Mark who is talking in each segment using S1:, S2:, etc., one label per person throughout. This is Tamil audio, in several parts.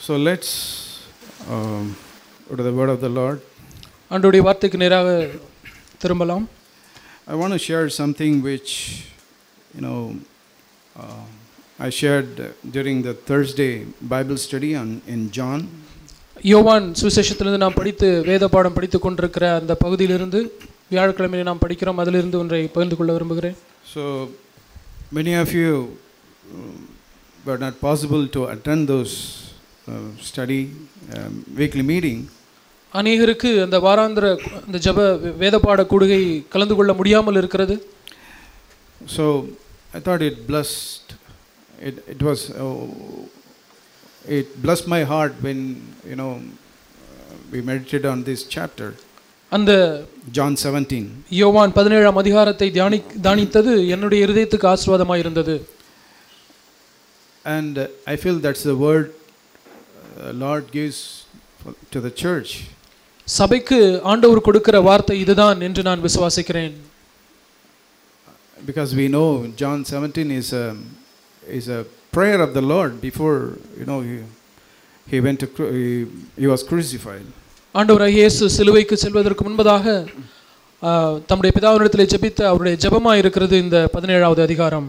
S1: So let's um, go to the word of the Lord.
S2: ஆண்டவருடைய வார்த்தைக்கு நேராக திரும்பலாம்
S1: I want to share something which, you know, uh, I shared during the Thursday Bible study on, in John.
S2: யோவான் சுவிசேஷத்திலிருந்து நாம் படித்து வேத பாடம் படித்து கொண்டிருக்கிற அந்த பகுதியிலிருந்து வியாழக்கிழமையில நாம் படிக்கிறோம் அதிலிருந்து ஒன்றை பகிர்ந்து கொள்ள விரும்புகிறேன்
S1: So many of you um, were not possible to attend those uh, study um, weekly meeting.
S2: அநேகருக்கு அந்த வாராந்திர அந்த ஜப வேத பாட கூடுகை கலந்து கொள்ள முடியாமல் இருக்கிறது
S1: So I thought it blessed. It it was uh, it blessed my heart when you know uh, we meditated on this chapter,
S2: அந்த
S1: John 17.
S2: யோவான் பதினேழாம் அதிகாரத்தை தியானி தியானித்தது என்னுடைய இருதயத்துக்கு ஆசீர்வாதமாக இருந்தது
S1: And uh, I feel that's the word uh, Lord gives for, to the church.
S2: சபைக்கு ஆண்டவர் கொடுக்கிற வார்த்தை இதுதான் என்று நான் விசுவாசிக்கிறேன்
S1: Because we know John 17 is a, is a prayer of the Lord before you know he, he went to cru- he, he was crucified.
S2: ஆண்டவராக இயேசு சிலுவைக்கு செல்வதற்கு முன்பதாக ஆ, தம்முடைய பிதாவினிடத்தில் ஜெபித்த அவருடைய ஜெபமாக இருக்கிறது இந்த பதினேழாவது அதிகாரம்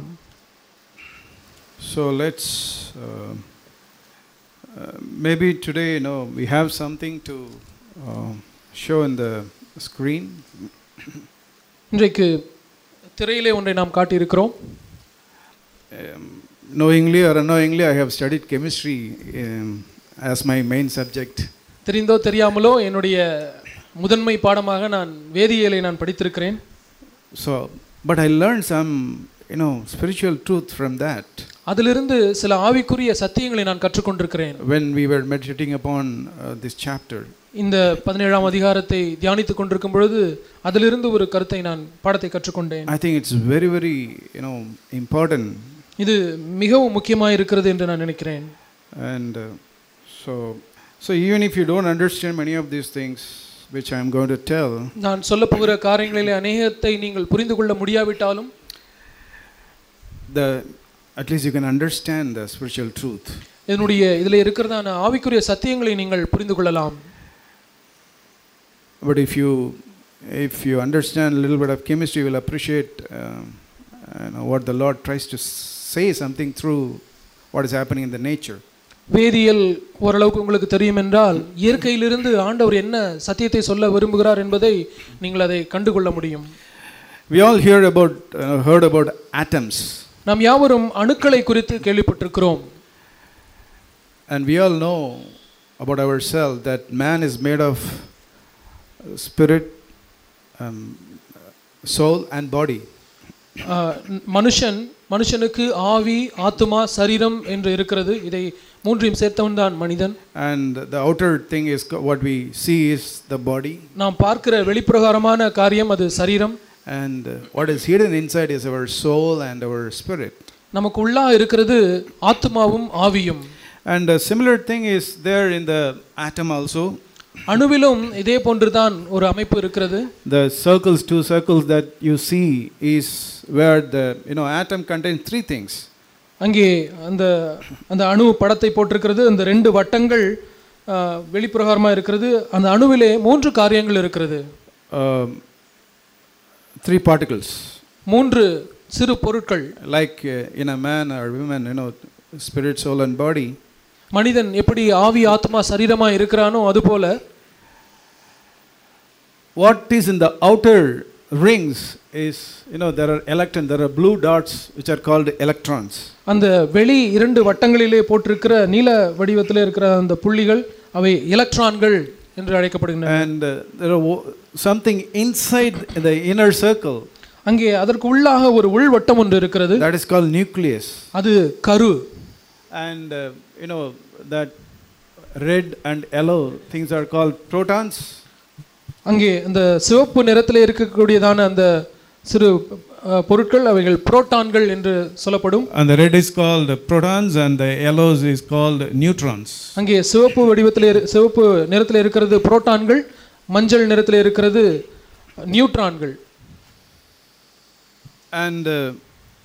S1: So let's uh, uh, maybe today you know we have something to uh, show in the screen.
S2: இன்றைக்கு திரையிலே ஒன்றை நாம் காட்டியிருக்கிறோம்
S1: Um, knowingly or unknowingly, I have studied chemistry um, as my main subject.
S2: தெரிந்தோ தெரியாமலோ என்னுடைய முதன்மை பாடமாக நான் வேதியியலை நான் படித்திருக்கிறேன்
S1: So, but I learned some you know spiritual truth from that
S2: அதிலிருந்து சில ஆவிக்குரிய சத்தியங்களை நான் கற்றுக்கொண்டிருக்கிறேன்
S1: when we were meditating upon uh, this chapter.
S2: இந்த பதினேழாம் அதிகாரத்தை தியானித்துக் கொண்டிருக்கும் பொழுது அதிலிருந்து ஒரு கருத்தை நான் பாடத்தை கற்றுக்கொண்டேன்
S1: I think it's very very you know important
S2: இது மிகவும் முக்கியமாக இருக்கிறது என்று நான் நினைக்கிறேன்
S1: And uh, so, so even if you don't understand many of these things, which I'm going to tell,
S2: நான் சொல்ல போகிற காரியங்களிலே அநேகத்தை நீங்கள் புரிந்து கொள்ள முடியாவிட்டாலும்
S1: the at least you can understand the spiritual truth.
S2: இதனுடைய இதில் இருக்கிறதான ஆவிக்குரிய சத்தியங்களை நீங்கள் புரிந்து கொள்ளலாம்
S1: But if you if you understand a little bit of chemistry, you will appreciate um, you know, what the Lord tries to say something through what is happening in the nature.
S2: வேதியியல் ஓரளவுக்கு உங்களுக்கு தெரியும் என்றால் இயற்கையிலிருந்து ஆண்டவர் என்ன சத்தியத்தை சொல்ல விரும்புகிறார் என்பதை நீங்கள் அதை கண்டுகொள்ள முடியும்
S1: We all hear about uh, heard about atoms,
S2: நாம் யாவரும் அணுக்களை குறித்து கேள்விப்பட்டிருக்கிறோம்
S1: and we all know about ourselves that man is made of spirit, um, soul, and body.
S2: ஆஹ், மனுஷன் மனுஷனுக்கு ஆவி ஆத்துமா சரீரம் என்று இருக்கிறது இதை மூன்றையும் சேர்த்தவன் தான் மனிதன்
S1: And the outer thing is co- what we see is the body,
S2: நாம் பார்க்கிற வெளிப்பிரகாரமான காரியம் அது சரீரம்
S1: and uh, what is hidden inside is our soul and our spirit.
S2: நமக்கு உள்ளா இருக்கிறது ஆத்துமாவும் ஆவியும்
S1: And a similar thing is there in the atom also.
S2: அணுவிலும் இதே போன்றுதான் ஒரு அமைப்பு இருக்கிறது
S1: The circles, two circles that you see, is where the you know atom contains three things.
S2: அங்கே அந்த அந்த அணு படத்தை போட்டிருக்கிறது அந்த ரெண்டு வட்டங்கள் ஆஹ், வெளிப்பிரகாரமாக இருக்கிறது அந்த அணுவிலே மூன்று காரியங்கள் இருக்கிறது
S1: Um, three particles,
S2: மூன்று சிறு பொருட்கள்
S1: like uh, in a man or woman, you know, spirit, soul, and body.
S2: மனிதன் எப்படி ஆவி ஆத்மா சரீரமா இருக்கிறானோ அதுபோல
S1: What is in the outer rings is, you know, there are electrons, there are blue dots which are called electrons.
S2: அந்த வெளி இரண்டு வட்டங்களிலே போட்டிருக்கிற நீல வடிவத்தில் இருக்கிற அந்த புள்ளிகள் அவை எலக்ட்ரான்கள் என்று அழைக்கப்படுகின்றன
S1: And uh, there are wo- something inside the inner circle
S2: அங்கே அதற்கு உள்ளாக ஒரு உள்வட்டம் ஒன்று இருக்கிறது
S1: that is called nucleus.
S2: அது கரு
S1: And, uh, you know, that red and yellow things are called protons.
S2: அங்கே அந்த சிவப்பு நிறத்தில் இருக்கக்கூடியதான அந்த சிறு அஹ், பொருட்கள் அவைகள் புரோட்டான்கள் என்று சொல்லப்படும்
S1: And the red is called protons and the yellows is called neutrons.
S2: அங்கே சிவப்பு வடிவத்தில் இரு- சிவப்பு நிறத்தில் இருக்கிறது புரோட்டான்கள் மஞ்சள் நிறத்தில் இருக்கிறது நியூட்ரான்கள்
S1: And uh,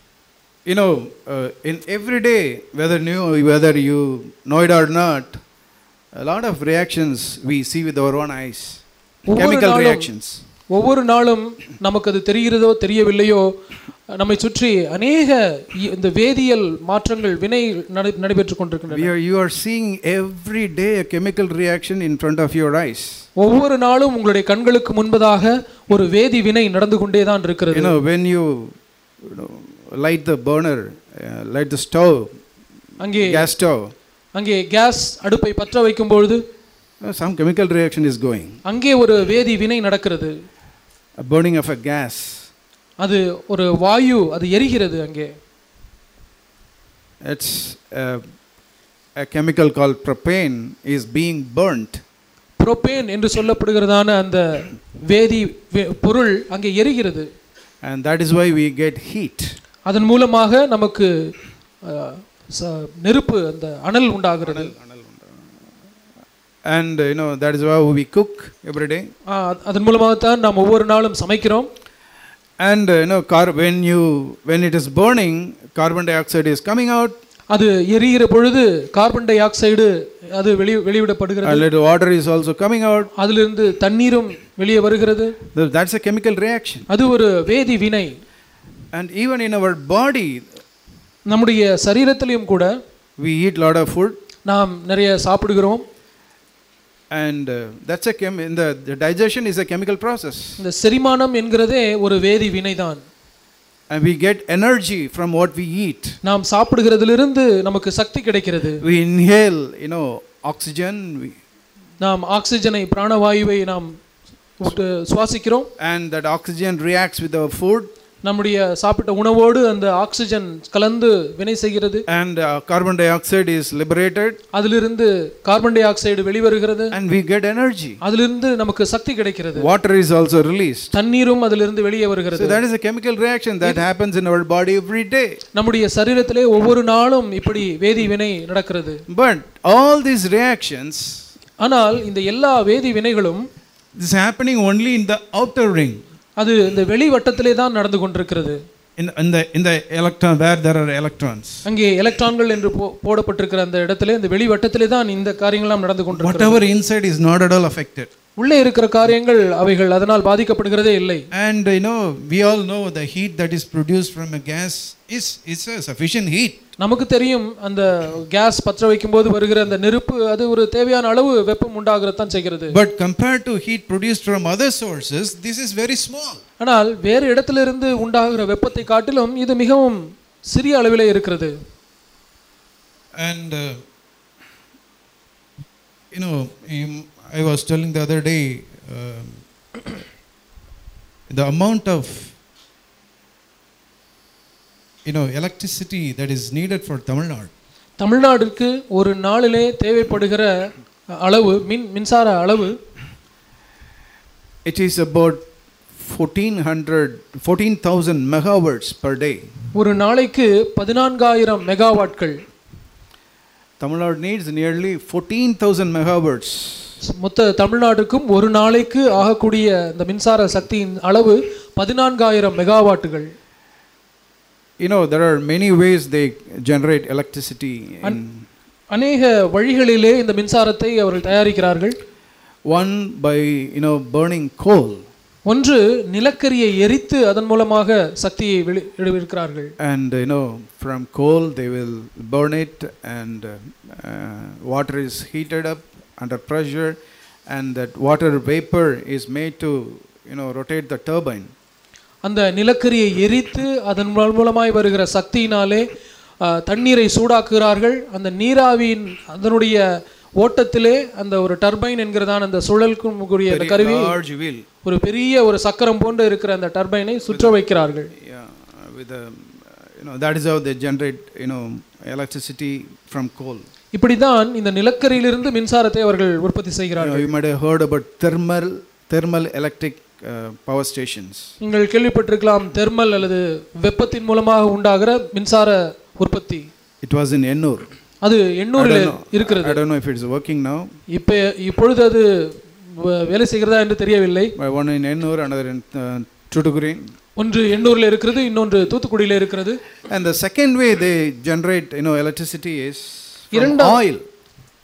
S1: you know, uh, in every day, whether new, whether you know it or not, A lot of reactions we see with our own eyes.
S2: ஒவ்வொரு
S1: Chemical
S2: நாளும்
S1: reactions.
S2: ஒவ்வொரு நாளும் நமக்கு அது தெரிகிறதோ தெரியவில்லையோ நம்மை சுற்றி அநேக இ- இந்த வேதியியல் மாற்றங்கள் வினை நடை நடைபெற்று கொண்டிருக்கின்றன
S1: We are, you are seeing every day a chemical reaction in front of your eyes.
S2: ஒவ்வொரு நாளும் உங்களுடைய கண்களுக்கு முன்பதாக ஒரு வேதி வினை நடந்து கொண்டே தான் இருக்கிறது
S1: You know, when you, you know, light the burner, uh, light the stove,
S2: அங்கே
S1: gas stove,
S2: அங்கே கேஸ் அடுப்பை பற்ற வைக்கும் பொழுது
S1: uh, some chemical reaction is going.
S2: அங்கே ஒரு வேதி வினை நடக்கிறது
S1: A burning of a gas.
S2: அது ஒரு வாயு அது எரிகிறது அங்கே
S1: It's uh, a chemical called propane is being burnt.
S2: Propane என்று சொல்லப்படுகிறதான அந்த வேதி வே- பொருள் அங்கே எரிகிறது
S1: And that is why we get heat.
S2: அதன் மூலமாக நமக்கு அஹ், ச- நெருப்பு அந்த அனல் உண்டாகிறது
S1: And uh, you know, that is why we cook every day.
S2: ஆ, அதன் மூலமாகத்தான் நாம் ஒவ்வொரு நாளும் சமைக்கிறோம்
S1: And uh, you know, car- when you when it is burning, carbon dioxide is coming out,
S2: அது எரிகிற பொழுது கார்பன் டை ஆக்சைடு அது வெளி வெளிவிடப்படுகிறது
S1: a little water is also coming out.
S2: அதிலிருந்து தண்ணீரும் வெளியே வருகிறது
S1: Th- That's a chemical reaction.
S2: அது ஒரு வேதி வினை
S1: And even in our body,
S2: நம்முடைய சரீரத்திலையும் கூட
S1: we eat lot of food,
S2: நாம் நிறைய சாப்பிடுகிறோம்
S1: and uh, that's a chem. In the, the digestion is a chemical process,
S2: இந்த செரிமானம் என்கிறதே ஒரு வேதி வினைதான்
S1: and we get energy from what we eat.
S2: நாம் சாப்பிடுகிறதிலிருந்து நமக்கு சக்தி கிடைக்கிறது
S1: We inhale, you know, oxygen, we,
S2: நாம் ஆக்சிஜனை பிராணவாயுவை நாம் விட்டு சுவாசிக்கிறோம்
S1: and that oxygen reacts with our food,
S2: நம்முடைய சாப்பிட்ட உணவோடு அந்த ஆக்சிஜன் கலந்து வினை செய்கிறது
S1: and uh, carbon dioxide is liberated,
S2: அதிலிருந்து கார்பன் டை ஆக்சைடு வெளிவருகிறது
S1: and we get energy.
S2: அதிலிருந்து நமக்கு சக்தி கிடைக்கிறது
S1: Water is also released.
S2: தண்ணீரும் அதிலிருந்து வெளியே
S1: So
S2: வருகிறது
S1: that is a chemical reaction that happens in our body every day.
S2: நம்முடைய சரீரத்திலே ஒவ்வொரு நாளும் இப்படி வேதி வினை நடக்கிறது
S1: But all these reactions
S2: ஆனால் இந்த எல்லா வேதி வினைகளும்
S1: this is happening only in the outer ring.
S2: அது இந்த வெளி வட்டத்திலே தான் நடந்து கொண்டிருக்கிறது
S1: In, in the in the electron where there are electrons.
S2: அங்கே எலக்ட்ரான்கள் என்று போ- போடப்பட்டிருக்கிற அந்த இடத்திலே இந்த வெளி வட்டத்திலே தான் இந்த காரியங்கள்லாம் நடந்து கொண்டிருக்கிறது
S1: Whatever inside is not at all affected.
S2: உள்ளே இருக்கிற காரியங்கள் அவைகள் அதனால் பாதிக்கப்படுகிறதே இல்லை
S1: And you know, we all know the heat that is produced from a gas is is a sufficient heat.
S2: நமக்கு தெரியும் அந்த கேஸ் பற்ற வைக்கும்போது வருகிற அந்த நெருப்பு அது ஒரு தேவையான அளவு வெப்பம் உண்டாகிறதான் செய்கிறது
S1: But compared to heat produced from other sources, this is very small.
S2: ஆனால் வேறு இடத்திலிருந்து உண்டாகிற வெப்பத்தை காட்டிலும் இது மிகவும் சிறிய அளவிலே இருக்கிறது
S1: And uh, you know, um, I was telling the other day um, the amount of you know electricity that is needed for Tamil Nadu.
S2: தமிழ்நாட்டிற்கு ஒரு நாளிலே தேவைப்படுகிற அளவு மின் மின்சார அளவு
S1: It is about 1400, 14,000 megawatts per day.
S2: ஒரு நாளைக்கு பதினான்காயிரம் மெகாவாட்கள்
S1: Tamil Nadu needs nearly 14,000 megawatts.
S2: மொத்த தமிழ்நாட்டுக்கும் ஒரு நாளைக்கு ஆகக்கூடிய இந்த மின்சார சக்தியின் அளவு பதினான்காயிரம் மெகாவாட்டுகள்
S1: You know, there are many ways they generate electricity. In
S2: அநேக வழிகளிலே இந்த மின்சாரத்தை அவர்கள் தயாரிக்கிறார்கள்
S1: one by you know burning coal,
S2: ஒன்று நிலக்கரியை எரித்து அதன் மூலமாக சக்தியை வெளி எடுக்கிறார்கள்
S1: and you know from coal they will burn it, and uh, uh, water is heated up under pressure, and that water vapor is made to you know rotate the turbine.
S2: அந்த நிலக்கரியை எரித்து அதன் மூல- மூலமாய் வருகிற சக்தியினாலே ஆ, தண்ணீரை சூடாக்குகிறார்கள் அந்த நீராவியின் அதனுடைய ஓட்டத்திலே அந்த ஒரு டர்பைன் என்கிறதான அந்த சுழலுக்கும் கூடிய அந்த
S1: Very
S2: கருவி
S1: large wheel.
S2: ஒரு பெரிய ஒரு சக்கரம் போன்று இருக்கிற அந்த டர்பைனை சுற்ற வைக்கிறார்கள்
S1: Yeah, with a, you know that is how they generate you know electricity from coal.
S2: இப்படிதான் இந்த நிலக்கரியிலிருந்து மின்சாரத்தை அவர்கள் உற்பத்தி
S1: You, know,
S2: செய்கிறார்கள்
S1: you might have heard about thermal thermal electric uh, power stations.
S2: நீங்கள் கேள்விப்பட்டிருக்கலாம் தெர்மல் அல்லது வெப்பத்தின் மூலமாக உண்டாகிற மின்சார உற்பத்தி
S1: It was in Ennur.
S2: அது
S1: I
S2: எண்ணூரில்
S1: don't, know,
S2: இருக்கிறது
S1: I don't know if it's working now.
S2: இப்போ இப்பொழுது அது வ- வேலை செய்கிறதா என்று தெரியவில்லை
S1: But one in Ennur, another in uh, Tuticorin.
S2: ஒன்று எண்ணூரில் இருக்கிறது இன்னொன்று தூத்துக்குடியில் இருக்கிறது
S1: And the second way they generate you know electricity is from
S2: இரண்டா-
S1: oil.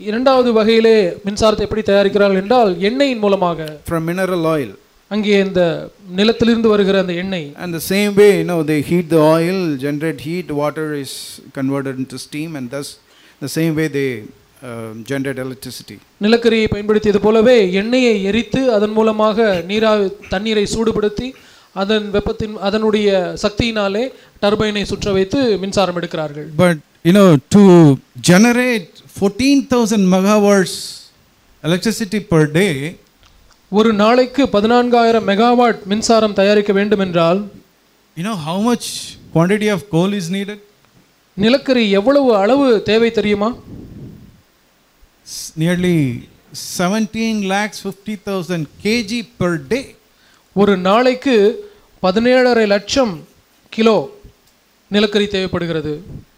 S2: இரண்டாவது வகையிலே மின்சாரத்தை எப்படி தயாரிக்கிறார்கள் என்றால் எண்ணெயின் மூலமாக
S1: from mineral oil.
S2: அங்கே இந்த நிலத்திலிருந்து வருகிற அந்த எண்ணெய்
S1: And the same way, you know, they heat the oil, generate heat, water is converted into steam, and thus the same way they uh, generate electricity.
S2: நிலக்கரியை பயன்படுத்தியது போலவே எண்ணெயை எரித்து அதன் மூலமாக நீரா தண்ணீரை சூடுபடுத்தி அதன் வெப்பத்தின் அதனுடைய சக்தியினாலே டர்பைனை சுற்ற வைத்து மின்சாரம் எடுக்கிறார்கள்
S1: But you know, to generate 14,000 megawatts electricity per day,
S2: ஒரு நாளைக்கு பதினான்காயிரம் மெகாவாட் மின்சாரம் தயாரிக்க வேண்டும் என்றால்
S1: you know how much quantity of coal is needed?
S2: நிலக்கரி எவ்வளவு அளவு தேவை தெரியுமா
S1: S- Nearly 17 lakhs 50,000 kg per day.
S2: ஒரு நாளைக்கு பதினேழரை லட்சம் கிலோ நிலக்கரி தேவைப்படுகிறது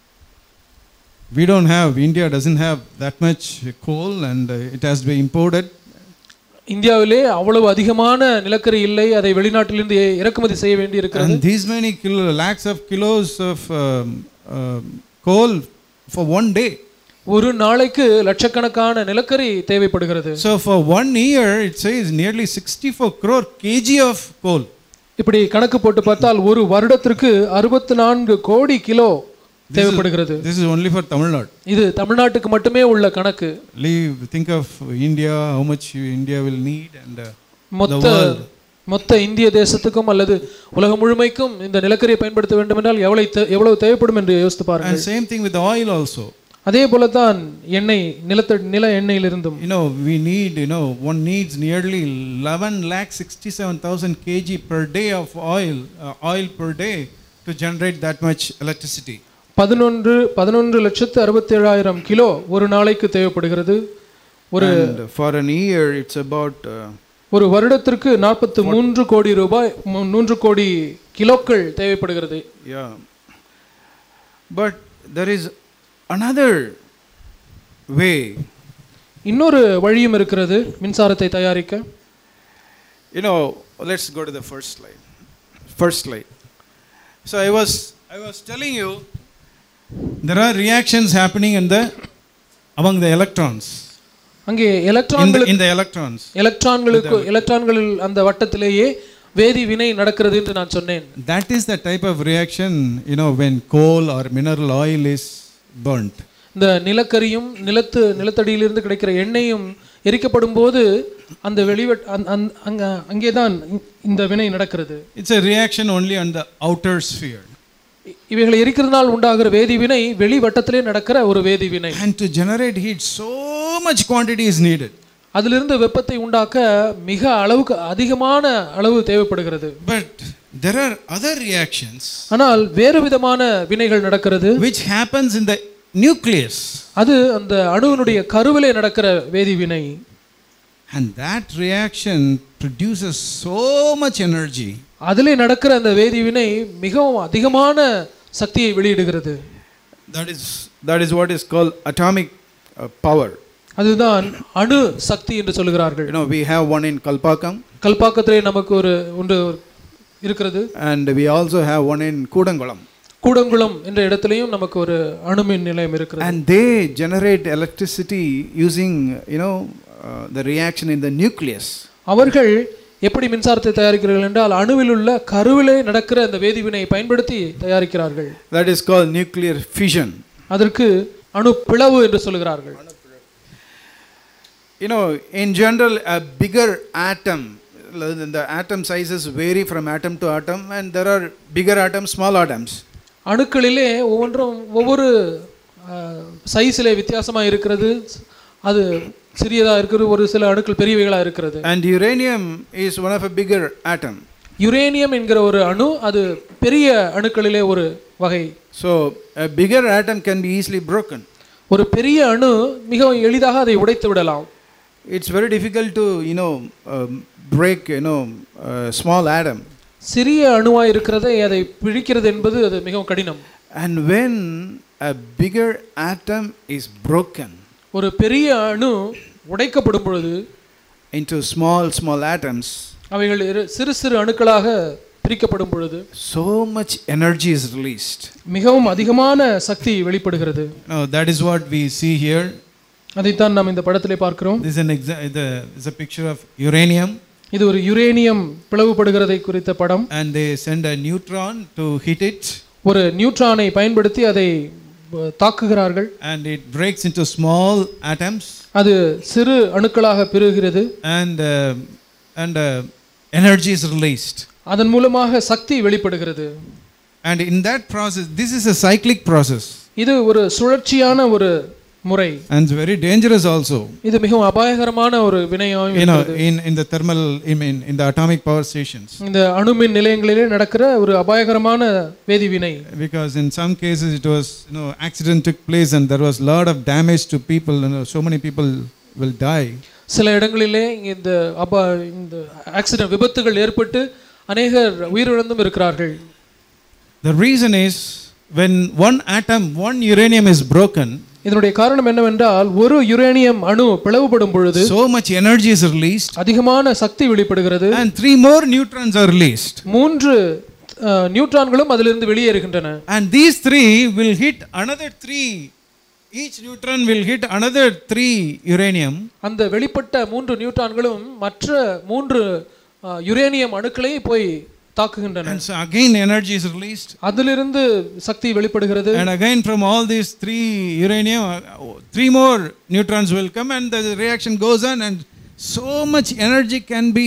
S1: We don't have, India doesn't have that much coal and uh, it has to be imported.
S2: இந்தியாவிலே அவ்வளவு அதிகமான நிலக்கரி இல்லை அதை வெளிநாட்டிலிருந்து இறக்குமதி செய்ய வேண்டி இருக்கிறது
S1: And these many kilo, lakhs of kilos of um, um, coal for one day.
S2: ஒரு நாளைக்கு லட்சக்கணக்கான நிலக்கரி தேவைப்படுகிறது
S1: So for one year, it says nearly 64 crore kg of coal.
S2: இப்படி கணக்கு போட்டு பார்த்தால் ஒரு வருடத்திற்கு அறுபத்தி நான்கு கோடி கிலோ தேவைப்படுகிறது
S1: This is only for Tamil Nadu.
S2: இது தமிழ்நாட்டுக்கு மட்டுமே உள்ள கணக்கு
S1: Leave, think of India, how much India will need, and uh,
S2: மொத்த மொத்த இந்திய தேசத்துக்கும் அல்லது உலகம் முழுமைக்கும் இந்த நிலக்கரியை பயன்படுத்த வேண்டும் என்றால் எவ்வளவு தே- எவ்வளவு தேவைப்படும் என்று யோசித்து
S1: and
S2: பாருங்கள்
S1: same thing with the oil also.
S2: அதே போலத்தான் எண்ணெய் நிலத்த நில எண்ணெயிலிருந்தும்
S1: You know, we need, you know, one needs nearly 11 lakh 67,000 kg per day of oil, uh, oil per day to generate that much electricity.
S2: பதினொன்று பதினொன்று லட்சத்து அறுபத்தி ஏழாயிரம் கிலோ ஒரு நாளைக்கு தேவைப்படுகிறது ஒரு
S1: and for an year, it's about uh,
S2: ஒரு வருடத்திற்கு நாற்பத்து மூன்று கோடி ரூபாய் மூ- மூன்று கோடி கிலோக்கள் தேவைப்படுகிறது
S1: Yeah. But there is another way.
S2: இன்னொரு வழியும் இருக்கிறது மின்சாரத்தை தயாரிக்க
S1: You know, let's go to the first slide. First slide. So I was I was telling you there are reactions happening in the among the electrons.
S2: அங்கே
S1: In the,
S2: எலக்ட்ரான்களுக்கு
S1: in the electrons.
S2: எலக்ட்ரான்களுக்கு எலக்ட்ரான்களில் அந்த வட்டத்திலேயே வேதி வினை நடக்கிறது என்று நான் சொன்னேன்
S1: That is the type of reaction, you know, when coal or mineral oil is burnt.
S2: இந்த நிலக்கரியும் நிலத்து நிலத்தடியிலிருந்து கிடைக்கிற எண்ணெயும் எரிக்கப்படும் போது அந்த வெளிவட் அந்- அந்- அங்க அங்கே தான் இந்த வினை நடக்கிறது
S1: It's a reaction only on the outer sphere.
S2: இ- இவைகளை எரிக்கிறதுனால் உண்டாகிற வேதி வினை வெளி வட்டத்திலே நடக்கிற ஒரு வேதி வினை
S1: And to generate heat, so much quantity is needed.
S2: அதிலிருந்து வெப்பத்தை உண்டாக்க மிக அளவுக்கு அதிகமான அளவு தேவைப்படுகிறது
S1: But there are other reactions
S2: ஆனால் வேறு விதமான வினைகள் நடக்கிறது
S1: which happens in the nucleus.
S2: அது அந்த அணுவினுடைய கருவிலே நடக்கிற வேதி வினை
S1: And that reaction produces so much energy
S2: அதிலே நடக்கிற அந்த வேதி வினை மிகவும் அதிகமான சக்தியை வெளியிடுகிறது
S1: that is, that is what is called atomic uh, power.
S2: அதுதான் அணு சக்தி என்று சொல்லுகிறார்கள்
S1: You know, we have one in Kalpakam
S2: கல்பாக்கத்திலே நமக்கு ஒரு ஒன்று இருக்கிறது
S1: and we also have one in Kudangulam.
S2: Kudankulam என்ற இடத்திலையும் நமக்கு ஒரு அணுமின் நிலையம் இருக்கிறது
S1: And they generate electricity using, you know, uh, the reaction in the nucleus.
S2: அவர்கள் எப்படி மின்சாரத்தை தயாரிக்கிறார்கள் என்றால் அணுவில் உள்ள கருவிலே நடக்கிற அந்த வேதிவினை பயன்படுத்தி தயாரிக்கிறார்கள்
S1: That is called nuclear fission.
S2: அதற்கு அணு பிளவு என்று சொல்லுகிறார்கள்
S1: You know, in general, a bigger atom, the atom sizes vary from atom to atom, and there are bigger atoms, small atoms.
S2: அணுக்களிலே ஒவ்வொன்றும் ஒவ்வொரு சைஸிலே வித்தியாசமாக இருக்கிறது அது சிறியதாக இருக்கிறது ஒரு சில அணுக்கள் பெரியவைகளாக இருக்கிறது
S1: And uranium is one of a bigger atom.
S2: Uranium என்கிற ஒரு அணு அது பெரிய அணுக்களிலே ஒரு வகை
S1: So a bigger atom can be easily broken.
S2: ஒரு பெரிய அணு மிகவும் எளிதாக அதை உடைத்து விடலாம்
S1: It's very difficult to, you know, um, break, you know, a small atom.
S2: சிறிய அணுவாக இருக்கிறதை அதை பிழிக்கிறது என்பது அது மிகவும் கடினம்
S1: And when a bigger atom is broken
S2: ஒரு பெரிய அணு உடைக்கப்படும் பொழுது
S1: into small, small atoms,
S2: அவைகள் இரு- சிறு சிறு அணுக்களாக பிரிக்கப்படும் பொழுது
S1: so much energy is released.
S2: மிகவும் அதிகமான சக்தி வெளிப்படுகிறது
S1: Now, that is what we see here.
S2: அதைத்தான் நாம் இந்த படத்திலே பார்க்கிறோம்
S1: This is an exa- the, is a picture of uranium,
S2: இது ஒரு யுரேனியம் பிளவுபடுகிறதை குறித்த படம்
S1: and they send a neutron to hit it,
S2: ஒரு நியூட்ரானை பயன்படுத்தி அதை அஹ், தாக்குகிறார்கள்
S1: and it breaks into small atoms,
S2: அது சிறு அணுக்களாக பெருகிறது
S1: and uh, and uh, energy is released.
S2: அதன் மூலமாக சக்தி வெளிப்படுகிறது
S1: And in that process, this is a cyclic process,
S2: இது ஒரு சுழற்சியான ஒரு முறை
S1: and it's very dangerous also.
S2: இது மிகவும் அபாயகரமான ஒரு வினையாகும்
S1: You know,
S2: இருக்கிறது.
S1: in in the thermal, I mean, in the atomic power stations.
S2: இந்த அணுமின் நிலையங்களிலே நடக்கிற ஒரு அபாயகரமான வேதிவினை
S1: because in some cases it was you know accident took place and there was a lot of damage to people you know so many people will die
S2: சில இடங்களிலே இந்த அபா இந்த ஆக்சிடென்ட் விபத்துகள் ஏற்பட்டு அநேகர் உயிரிழந்தும் இருக்கிறார்கள்
S1: the reason is when one atom one uranium is broken
S2: இதனுடைய காரணம் என்னவென்றால் ஒரு யுரேனியம் அணு பிளவுபடும் பொழுது
S1: so much energy is released
S2: அதிகமான சக்தி வெளிப்படுகிறது
S1: and three more neutrons are released
S2: மூன்று அஹ், நியூட்ரான்களும் அதிலிருந்து வெளியேறுகின்றன
S1: and these three will hit another three each neutron will hit another three uranium
S2: அந்த வெளிப்பட்ட மூன்று நியூட்ரான்களும் மற்ற மூன்று அஹ், யுரேனியம் அணுக்களை போய் தாக்குகின்றன
S1: and so again energy is released
S2: அதிலிருந்து சக்தி வெளிப்படுகிறது
S1: and again from all these three uranium uh, three more neutrons will come and the reaction goes on and so much energy can be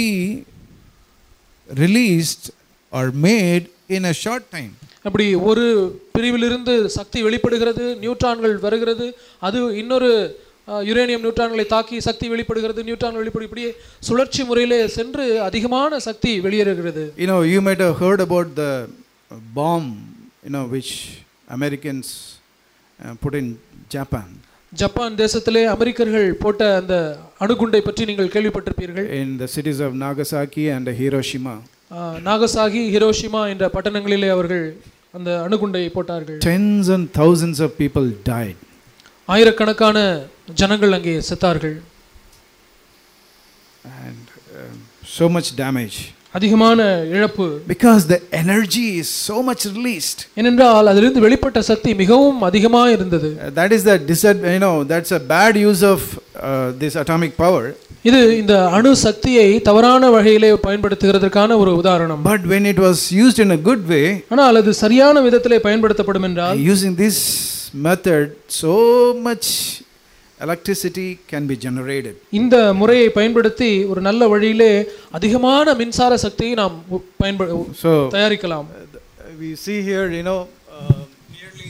S1: released or made in a short time
S2: அப்படி ஒரு பிரிவிலிருந்து சக்தி வெளிப்படுகிறது நியூட்ரான்கள் வருகிறது அது இன்னொரு அஹ், யுரேனியம் நியூட்ரான்களை தாக்கி சக்தி வெளிப்படுகிறது நியூட்ரான் வெளிப்படு இப்படியே சுழற்சி முறையிலே சென்று அதிகமான சக்தி வெளியேறுகிறது
S1: you know you might have heard about the bomb you know which americans uh, put in japan
S2: Japan தேசத்திலே அமெரிக்கர்கள் போட்ட அந்த அணுகுண்டை பற்றி நீங்கள் கேள்விப்பட்டிருப்பீர்கள்
S1: in the cities of nagasaki and hiroshima
S2: அஹ், நாகசாகி ஹிரோஷிமா என்ற பட்டணங்களிலே அவர்கள் அந்த அணுகுண்டை போட்டார்கள்
S1: tens and thousands of people died
S2: ஆயிரக்கணக்கான ஜனங்கள் அங்கே செத்தார்கள்
S1: and um, so much damage
S2: அதிகமான இழப்பு
S1: because the energy is so much released
S2: ஏனென்றால் அதிலிருந்து வெளிப்பட்ட சக்தி மிகவும் அதிகமாக இருந்தது
S1: Uh, that is the disad- you know that's a bad use of uh, this atomic power
S2: இது இந்த அணு சக்தியை தவறான வகையிலே பயன்படுத்துகிறதற்கான ஒரு உதாரணம்
S1: but when it was used in a good way
S2: ஆனால் அது சரியான விதத்திலே பயன்படுத்தப்படும் என்றால்
S1: using this method so much electricity can be generated
S2: இந்த முறையை பயன்படுத்தி ஒரு நல்ல வழியிலே அதிகமான மின்சார சக்தியை நாம் உ- பயன்படு
S1: so
S2: தயாரிக்கலாம்
S1: uh, we see here you know uh, nearly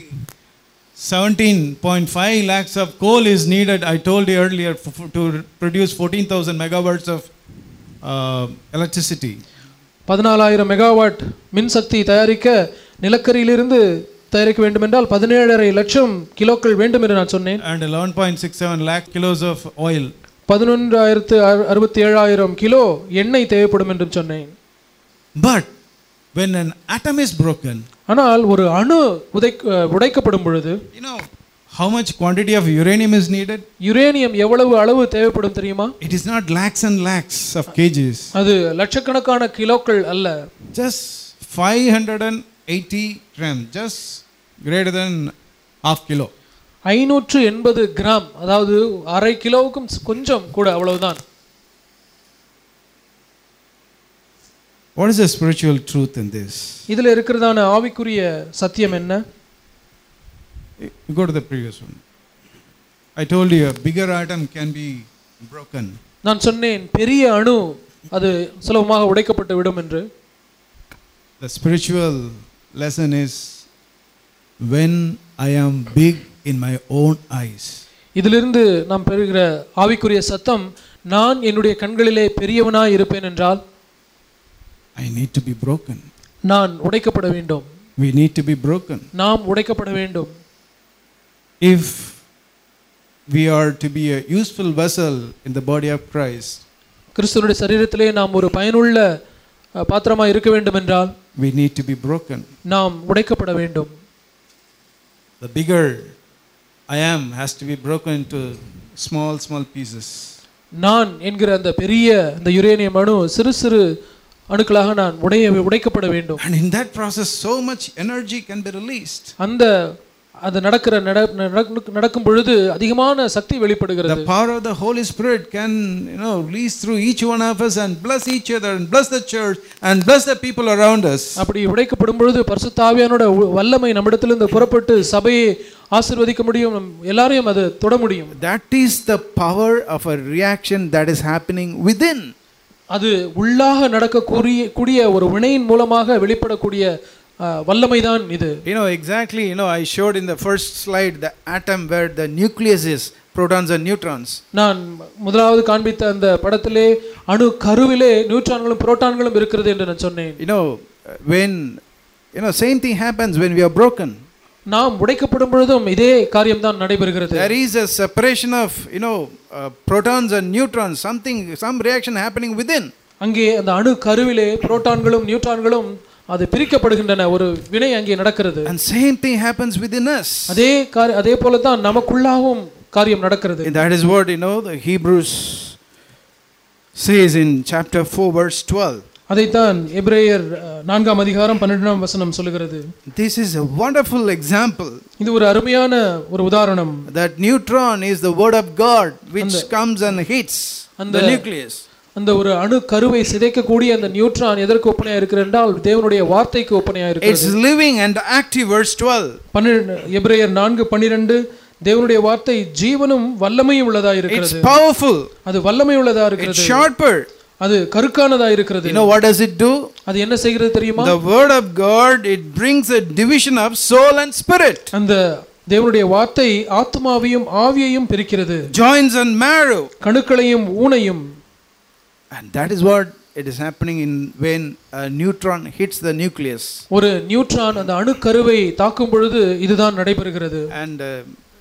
S1: 17.5 lakhs of coal is needed i told you earlier f- f- to produce 14000 megawatts of uh, electricity
S2: பதினாலாயிரம் மெகாவாட் மின்சக்தி தயாரிக்க நிலக்கரியிலிருந்து தயாரிக்க வேண்டுமென்றால் பதினேழரை லட்சம் கிலோக்கள் வேண்டும் என்று நான் சொன்னேன்
S1: and 11.67 lakh kilos of oil
S2: பதினொன்றாயிரத்து அறு- அறுபத்தி ஏழாயிரம் கிலோ எண்ணெய் தேவைப்படும் என்றும் சொன்னேன்
S1: but when an atom is broken
S2: ஆனால் ஒரு அணு உதை உடைக்கப்படும் பொழுது
S1: you know how much quantity of uranium is needed
S2: uranium எவ்வளவு அளவு தேவைப்படும் தெரியுமா
S1: it is not lakhs and lakhs of kgs
S2: அது லட்சக்கணக்கான கிலோக்கள் அல்ல
S1: just 580 gram just greater than half kilo
S2: ஐநூற்று எண்பது கிராம் அதாவது அரை கிலோவுக்கும் கொஞ்சம் கூட அவ்வளவுதான்
S1: what is the spiritual truth in this
S2: இதுல இருக்கிறதான ஆவிக்குரிய சத்தியம் என்ன
S1: you go to the previous one i told you a bigger atom can be broken
S2: நான் சொன்னேன் பெரிய அணு அது சுலபமாக உடைக்கப்பட்டு விடும் என்று
S1: the spiritual lesson is when i am big in my own eyes
S2: இதிலிருந்து நாம் பெறுகிற ஆவிக்குரிய சத்தம் நான் என்னுடைய கண்களிலே பெரியவனாய் இருப்பேன் என்றால்
S1: i need to be broken
S2: நான் உடைக்கப்பட வேண்டும்
S1: we need to be broken
S2: நாம் உடைக்கப்பட வேண்டும்
S1: if we are to be a useful vessel in the body of Christ,
S2: கிறிஸ்துவனுடைய சரீரத்திலே நாம் ஒரு பயனுள்ள அஹ், பாத்திரமாய் இருக்க வேண்டும் என்றால்
S1: we need to be broken.
S2: நாம் உடைக்கப்பட வேண்டும்
S1: The bigger I am has to be broken into small, small pieces.
S2: நான் என்கிற அந்த பெரிய அந்த யுரேனியம் அணு சிறு சிறு அணுக்களாக நான் உடைய உடைக்கப்பட வேண்டும்
S1: And in that process, so much energy can be released.
S2: அந்த அது நடக்கிற நட நடக்கு- நடக்கும் பொழுது அதிகமான சக்தி வெளிப்படுகிறது
S1: The power of the Holy Spirit can, you know, release through each one of us and bless each other and bless the church and bless the people around us.
S2: அப்படி உடைக்கப்படும் பொழுது பரிசுத்த ஆவியானோட உ- வல்லமை நம்மிடத்திலிருந்து புறப்பட்டு சபையை ஆசீர்வதிக்க முடியும் நம் எல்லாரையும் அது தொட முடியும்
S1: That is the power of a reaction that is happening within.
S2: அது உள்ளாக நடக்கக்கூடிய கூடிய ஒரு வினையின் மூலமாக வெளிப்படக்கூடிய வல்லமை தான் இது
S1: You know, exactly, you know, I showed in the first slide the atom where the nucleus is, protons and neutrons.
S2: நான் முதலாவது காண்பித்த அந்த படத்திலே அணு கருவிலே நியூட்ரான்களும் புரோட்டான்களும் இருக்கிறது என்று நான் சொன்னேன்
S1: You know, when, you know, same thing happens when we are broken.
S2: நாம் உடைக்கப்படும் பொழுதும் இதே காரியம்தான் நடைபெறுகிறது
S1: There is a separation of, you know, uh, protons and neutrons, something, some reaction happening within.
S2: அங்கே அந்த அணு கருவிலே புரோட்டான்களும் நியூட்ரான்களும் அது பிரிக்கப்படுகின்றன ஒரு வினை அங்கே நடக்கிறது
S1: And same thing happens within us.
S2: அதே காரி அதே போல தான் நமக்குள்ளாகவும் காரியம் நடக்கிறது
S1: And that is what, you know, the Hebrews says in chapter 4, verse 12.
S2: அதைத்தான் எபிரேயர் அஹ், நான்காம் அதிகாரம் பன்னிரெண்டாம் வசனம் சொல்லுகிறது
S1: This is a wonderful example
S2: இது ஒரு அருமையான ஒரு உதாரணம்
S1: that neutron is the word of God which comes and hits
S2: And
S1: the
S2: the-
S1: nucleus.
S2: அந்த ஒரு அணு கருவை சிதைக்கக்கூடிய அந்த நியூட்ரான் எதற்கு ஒப்பனையா இருக்கிறது என்றால் தேவனுடைய வார்த்தைக்கு ஒப்பனையா
S1: It's
S2: இருக்கிறது
S1: living and active, verse 12.
S2: பன்னிரெண்டு எபிரேயர் நான்கு பன்னிரெண்டு தேவனுடைய வார்த்தை ஜீவனும் வல்லமையும் உள்ளதா
S1: It's
S2: இருக்கிறது
S1: powerful,
S2: அது வல்லமை உள்ளதா
S1: it's
S2: இருக்கிறது
S1: sharper.
S2: அது கருக்கானதா இருக்கிறது
S1: You know what does it do?
S2: அது என்ன செய்கிறது தெரியுமா
S1: The word of God, it brings a division of soul and spirit,
S2: அந்த தேவனுடைய வார்த்தை ஆத்மாவையும் ஆவியையும் பிரிக்கிறது
S1: joints and marrow.
S2: கணுக்களையும் ஊனையும்
S1: And that is what it is happening in when a neutron hits the nucleus.
S2: ஒரு நியூட்ரான் அந்த அணுக்கருவை தாக்கும் பொழுது இதுதான் நடைபெறுகிறது
S1: And uh,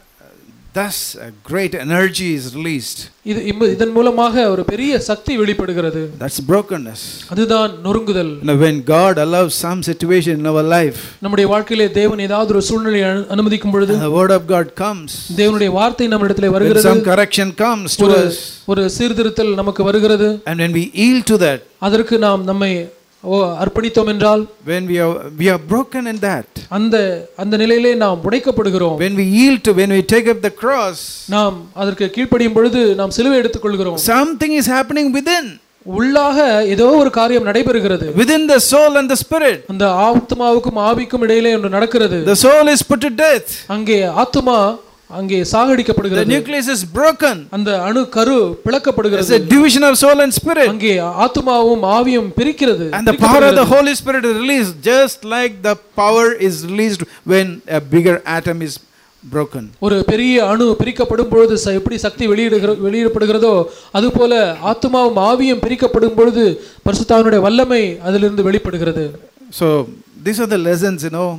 S1: thus a great energy is released.
S2: இது இம்ம- இதன் மூலமாக ஒரு பெரிய சக்தி வெளிப்படுகிறது
S1: That's brokenness.
S2: அதுதான் நொறுங்குதல்
S1: You know, when God allows some situation in our life,
S2: நம்முடைய வாழ்க்கையிலே தேவன் ஏதாவது ஒரு சூழ்நிலை அனு- அனுமதிக்கும் பொழுது
S1: and the word of God comes,
S2: தேவனுடைய வார்த்தை நம்மிடத்திலே
S1: when
S2: வருகிறது
S1: some correction comes to
S2: ஒரு
S1: us,
S2: ஒரு சீர்திருத்தல் நமக்கு வருகிறது
S1: and when we yield to that,
S2: அதற்கு நாம் நம்மை ஓ அர்ப்பணித்தோம் என்றால்
S1: when we are we are broken in that,
S2: அந்த அந்த நிலையிலே நாம் உடைக்கப்படுகிறோம்
S1: when we yield to, when we take up the cross,
S2: நாம் அதற்கு கீழ்ப்படியும் பொழுது நாம் சிலுவை எடுத்துக்கொள்கிறோம்
S1: something is happening within,
S2: உள்ளாக ஏதோ ஒரு காரியம் நடைபெறுகிறது
S1: within the soul and the spirit.
S2: அந்த ஆத்மாவுக்கும் ஆவிக்கும் இடையிலே ஒன்று நடக்கிறது
S1: The soul is put to death.
S2: அங்கே ஆத்மா அங்கே
S1: The
S2: சாகடிக்கப்படுகிறது
S1: nucleus is broken.
S2: அந்த அணு கரு
S1: There's
S2: பிளக்கப்படுகிறது
S1: a division of soul and spirit.
S2: அங்கே ஆத்மாவும் ஆவியும் பிரிக்கிறது
S1: And the power of the Holy Spirit is released just like the power is released when a bigger atom is broken.
S2: ஒரு பெரிய அணு பிரிக்கப்படும் பொழுது ச- எப்படி சக்தி வெளியிடுகிற வெளியிடப்படுகிறதோ அதுபோல ஆத்மாவும் ஆவியும் பிரிக்கப்படும் பொழுது பரிசுத்தாவினுடைய வல்லமை அதிலிருந்து வெளிப்படுகிறது
S1: So these are the lessons you know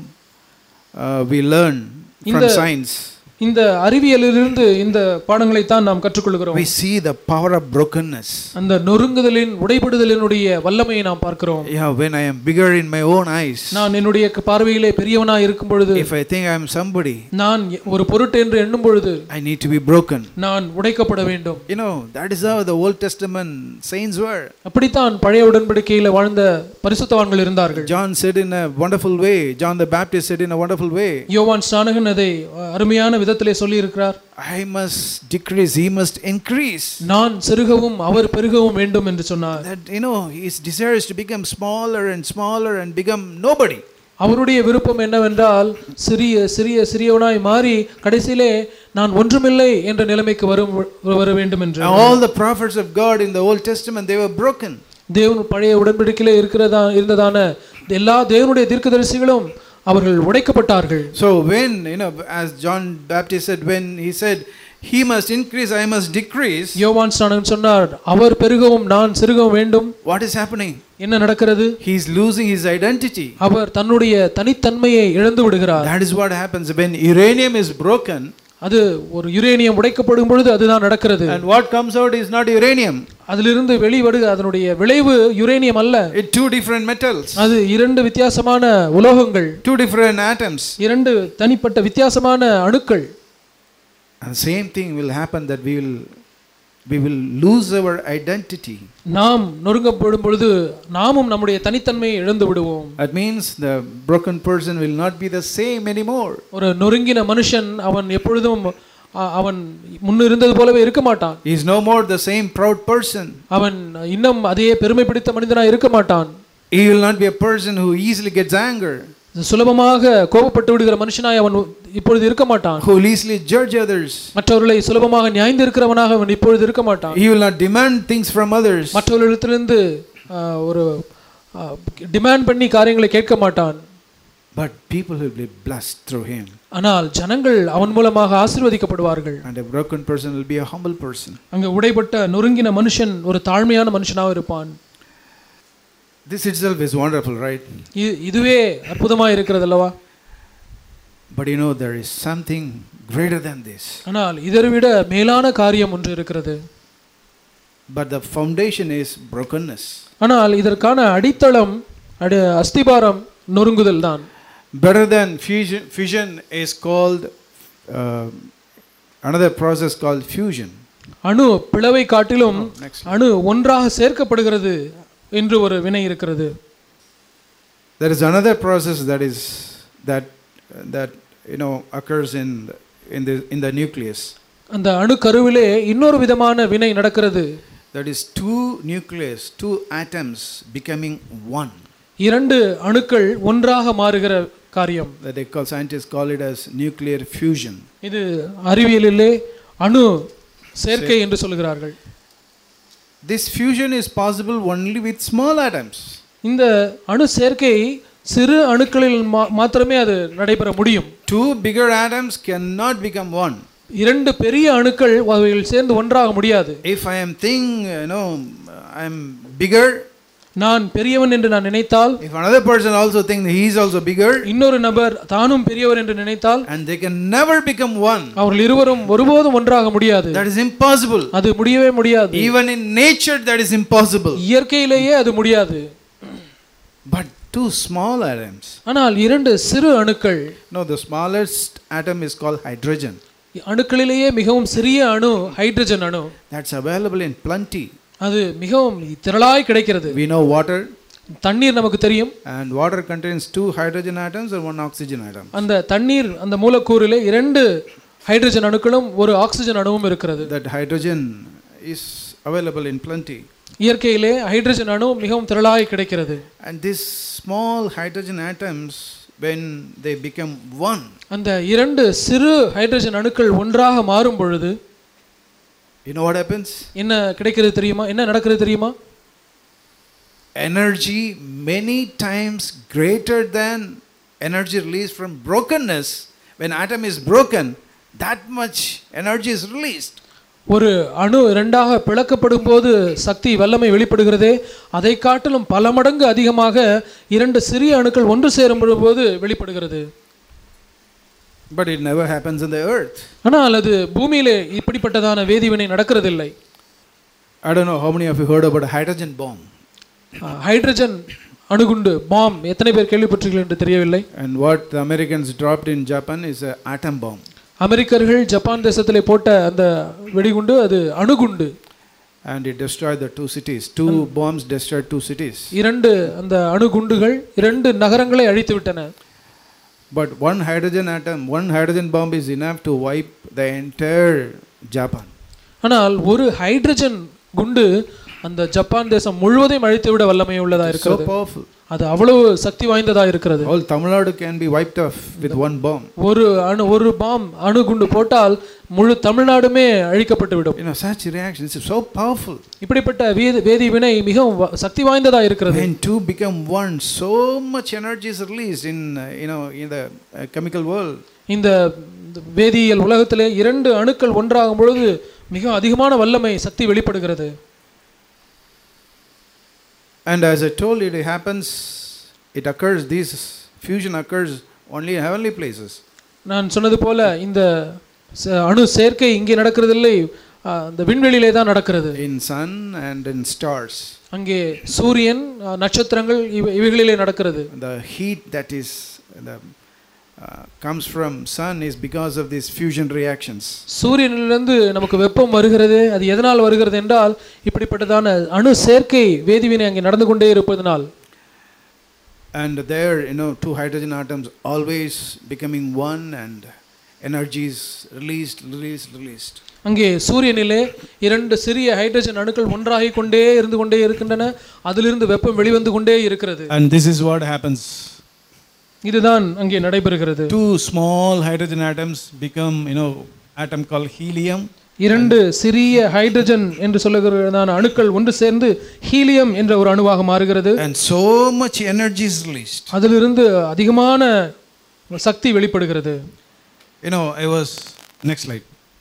S1: uh, we learn from
S2: இந்த-
S1: science.
S2: இந்த அறிவியலிலிருந்து இந்த பாடங்களை தான் நாம் கற்றுக்கொள்கிறோம்
S1: We see the power of brokenness.
S2: அந்த நொறுங்குதலின் உடைபடுதலினுடைய வல்லமையை நாம் பார்க்கிறோம்
S1: Yeah, when I am bigger in my own eyes,
S2: நான் என்னுடைய பார்வையிலே பெரியவனாய் இருக்கும் பொழுது
S1: if I think I am somebody,
S2: நான் ஒரு பொருட்டு என்று எண்ணும் பொழுது
S1: I need to be broken.
S2: நான் உடைக்கப்பட வேண்டும்
S1: You know, that is how the Old Testament saints were.
S2: அப்படித்தான் பழைய உடன்படிக்கையில வாழ்ந்த பரிசுத்தவான்கள் இருந்தார்கள்
S1: John said in a wonderful way, John the Baptist said in a wonderful way,
S2: யோவான் ஸ்நானகன் அதை அருமையான விதத்திலே சொல்லி இருக்கிறார்
S1: I must decrease, he must increase.
S2: நான் சிறுகவும் அவர் பெருகவும் வேண்டும் என்று சொன்னார்
S1: That, you know, his desire is to become smaller and smaller and become nobody.
S2: அவருடைய விருப்பம் என்னவென்றால் சிறிய சிறிய சிறியவனாய் மாறி கடைசியிலே நான் ஒன்றுமில்லை என்ற நிலைமைக்கு வரும் வர வேண்டும் என்று
S1: Now, all the prophets of God in the Old Testament, they were broken.
S2: தேவன் பழைய உடன்படிக்கையிலே இருக்கிறதா இருந்ததான எல்லா தேவனுடைய தீர்க்கதரிசிகளும் அவர்கள் உடைக்கப்பட்டார்கள்
S1: So, when, you know, as John Baptist said, when he said, He must increase, I must decrease,
S2: யோவான் ஸ்நானகன் சொன்னார் அவர் பெருகவும் நான் சிறுகவும் வேண்டும்
S1: what is happening?
S2: என்ன நடக்கிறது
S1: He is losing his identity.
S2: அவர் தன்னுடைய தனித்தன்மையை இழந்து விடுகிறார்
S1: That is what happens when uranium is broken,
S2: அது ஒரு யுரேனியம் உடைக்கப்படும் பொழுது அதுதான் நடக்கிறது
S1: and what comes out is not uranium.
S2: அதிலிருந்து வெளிவடு அதனுடைய விளைவு யுரேனியம் அல்ல
S1: It's two different metals,
S2: அது இரண்டு வித்தியாசமான உலோகங்கள்
S1: two different atoms.
S2: இரண்டு தனிப்பட்ட வித்தியாசமான அணுக்கள்
S1: And same thing will happen that we will we will lose our identity.
S2: நாம் நொறுங்கப்படும் பொழுது நாமும் நம்முடைய தனித்தன்மையை இழந்து விடுவோம்
S1: That means the broken person will not be the same anymore.
S2: ஒரு நொறுங்கின மனுஷன் அவன் எப்பொழுதும் அ- அவன் முன்ன இருந்தது போலவே இருக்க மாட்டான்
S1: He is no more the same proud person.
S2: அவன் இன்னும் அதே பெருமை பிடித்த மனிதனாய் இருக்க மாட்டான்
S1: He will not be a person who easily gets anger,
S2: சுலபமாக கோபப்பட்டு விடுகிற மனுஷனாய் அவன் இப்பொழுது இருக்க மாட்டான்
S1: who will easily judge others.
S2: மற்றவர்களை சுலபமாக நியாய்ந்து இருக்கிறவனாக அவன் இப்பொழுது இருக்க மாட்டான்
S1: He will not demand things from others.
S2: மற்றவர்களிடத்திலிருந்து ஆ, ஒரு டிமாண்ட் பண்ணி காரியங்களை கேட்க மாட்டான்
S1: But people will be blessed through him.
S2: ஆனால் ஜனங்கள் அவன் மூலமாக ஆசீர்வதிக்கப்படுவார்கள்
S1: And a broken person will be a humble person.
S2: அங்க உடைப்பட்ட நொறுங்கின மனுஷன் ஒரு தாழ்மையான மனுஷனாக இருப்பான்
S1: This itself is wonderful, right?
S2: இது இதுவே அற்புதமாக இருக்கிறது அல்லவா
S1: But you know, there is something greater than this.
S2: ஆனால் இதை விட மேலான காரியம் ஒன்று இருக்கிறது
S1: But the foundation is brokenness.
S2: ஆனால் இதற்கான அடித்தளம் அடி அஸ்திபாரம் நொறுங்குதல் தான்
S1: Better than fusion, fusion is called uh, another process called fusion.
S2: அணு பிளவை காட்டிலும்
S1: Next.
S2: அணு ஒன்றாக சேர்க்கப்படுகிறது என்று ஒரு வினை இருக்கிறது
S1: There is another process that is that that you know occurs in in the in the nucleus.
S2: அந்த அணு கருவிலே இன்னொரு விதமான வினை நடக்கிறது
S1: That is two nucleus, two atoms becoming one.
S2: இரண்டு அணுக்கள் ஒன்றாக மாறுகிற காரியம்
S1: That they call scientists call it as nuclear fusion.
S2: இது அறிவியலிலே அணு சேர்க்கை என்று சொல்கிறார்கள்
S1: This fusion is possible only with small atoms.
S2: இந்த அணு சேர்க்கை சிறு அணுக்களில் மா- மாத்திரமே அது நடைபெற முடியும்
S1: Two bigger atoms cannot become one.
S2: இரண்டு பெரிய அணுக்கள் அவைகள் சேர்ந்து ஒன்றாக முடியாது
S1: If I am think, you know, I am bigger.
S2: நான் பெரியவன் என்று நான் நினைத்தால்
S1: If another person also think that he is also bigger,
S2: இன்னொரு நபர் தானும் பெரியவர் என்று நினைத்தால்
S1: and they can never become one.
S2: அவர்கள் இருவரும் ஒருபோதும் ஒன்றாக முடியாது
S1: That is impossible.
S2: அது முடியவே முடியாது
S1: Even in nature, that is impossible.
S2: இயற்கையிலேயே அது முடியாது
S1: But two small atoms.
S2: ஆனால் இரண்டு சிறு அணுக்கள்
S1: No, the smallest atom is called hydrogen.
S2: அணுக்களிலேயே மிகவும் சிறிய அணு ஹைட்ரஜன் அணு
S1: That's available in plenty.
S2: அது மிகவும் திரளாய் கிடைக்கிறது
S1: We know water,
S2: தண்ணீர் நமக்கு தெரியும்
S1: and water contains two hydrogen atoms and one oxygen atom.
S2: அந்த தண்ணீர் அந்த மூலக்கூறிலே இரண்டு ஹைட்ரஜன் அணுக்களும் ஒரு ஆக்சிஜன் அணுவும் இருக்கிறது
S1: That hydrogen is available in plenty.
S2: இயற்கையிலே ஹைட்ரஜன் அணு மிகவும் திரளாய் கிடைக்கிறது
S1: And these small hydrogen atoms, when they become one,
S2: அந்த இரண்டு சிறு ஹைட்ரஜன் அணுக்கள் ஒன்றாக மாறும் பொழுது
S1: you know what happens?
S2: என்ன கிடைக்கிறது தெரியுமா என்ன நடக்கிறது தெரியுமா
S1: Energy many times greater than energy released from brokenness. When atom is broken, that much energy is released.
S2: ஒரு அணு இரண்டாக பிளக்கப்படும் போது சக்தி வல்லமை வெளிப்படுகிறதே அதை காட்டிலும் பல மடங்கு அதிகமாக இரண்டு சிறிய அணுக்கள் ஒன்று சேரும் போது வெளிப்படுகிறது
S1: But it never happens on the earth.
S2: ஆனால் அது பூமியிலே இப்படிப்பட்டதான வேதிவினை நடக்கிறதில்லை
S1: I don't know how many of you heard about a hydrogen bomb.
S2: அஹ், ஹைட்ரஜன் அணுகுண்டு பாம் எத்தனை பேர் கேள்விப்பட்டீர்கள் என்று தெரியவில்லை
S1: And what the Americans dropped in Japan is an atom bomb.
S2: அமெரிக்கர்கள் ஜப்பான் தேசத்திலே போட்ட அந்த வெடிகுண்டு அது அணுகுண்டு
S1: And it destroyed the two cities. Two bombs destroyed two cities.
S2: இரண்டு அந்த அணுகுண்டுகள் இரண்டு நகரங்களை அழித்து விட்டன
S1: But one hydrogen atom, one hydrogen bomb is enough to wipe the entire Japan.
S2: ஆனால் ஒரு ஹைட்ரஜன் குண்டு அந்த ஜப்பான் தேசம் முழுவதையும் அழித்து விட வல்லமை உள்ளதா
S1: It's so
S2: இருக்கிறது
S1: powerful.
S2: அது அவ்வளவு சக்தி வாய்ந்ததா இருக்கிறது
S1: All Tamil Nadu can be wiped off with one bomb.
S2: ஒரு அணு ஒரு பாம் அணுகுண்டு போட்டால் முழு தமிழ்நாடுமே அழிக்கப்பட்டு விடும்
S1: You know, such reactions is so powerful.
S2: இப்படிப்பட்ட வேதி வேதி வினை மிகவும் வ- சக்தி வாய்ந்ததா இருக்கிறது
S1: When two become one, so much energy is released in, uh, you know, in the uh, chemical world.
S2: இந்த வேதியியல் உலகத்திலே இரண்டு அணுக்கள் ஒன்றாகும் பொழுது மிக அதிகமான வல்லமை சக்தி வெளிப்படுகிறது
S1: And as I told you, it happens, it occurs, this fusion occurs only in heavenly places.
S2: நான் சொன்னது போல இந்த ச- அணு சேர்க்கை இங்கே நடக்கிறதில்லை ஆ, அந்த விண்வெளியிலே தான் நடக்கிறது
S1: In sun and in stars.
S2: அங்கே சூரியன் ஆ, நட்சத்திரங்கள் இவை இவைகளிலே நடக்கிறது
S1: The heat that is, the, uh, comes from sun is because of these fusion reactions.
S2: சூரியனிலிருந்து நமக்கு வெப்பம் வருகிறது அது எதனால் வருகிறது என்றால் இப்படிப்பட்டதான அணு சேர்க்கை வேதிவினை அங்கே நடந்து கொண்டே இருப்பதனால்
S1: And there, you know, two hydrogen atoms always becoming one and energy is released, released, released.
S2: அங்கே சூரியனிலே இரண்டு சிறிய ஹைட்ரஜன் அணுக்கள் ஒன்றாகி கொண்டே இருந்து கொண்டே இருக்கின்றன அதிலிருந்து வெப்பம் வெளிவந்து கொண்டே இருக்கிறது
S1: And this is what happens.
S2: இதுதான் அங்கே நடைபெறுகிறது
S1: Two small hydrogen atoms become, you know, atom called helium.
S2: இரண்டு சிறிய ஹைட்ரஜன் என்று சொல்லுகிறதான அணுக்கள் ஒன்று சேர்ந்து ஹீலியம் என்ற ஒரு அணுவாக மாறுகிறது
S1: And so much energy is released.
S2: அதிலிருந்து அதிகமான சக்தி வெளிப்படுகிறது
S1: You know, I was, next slide.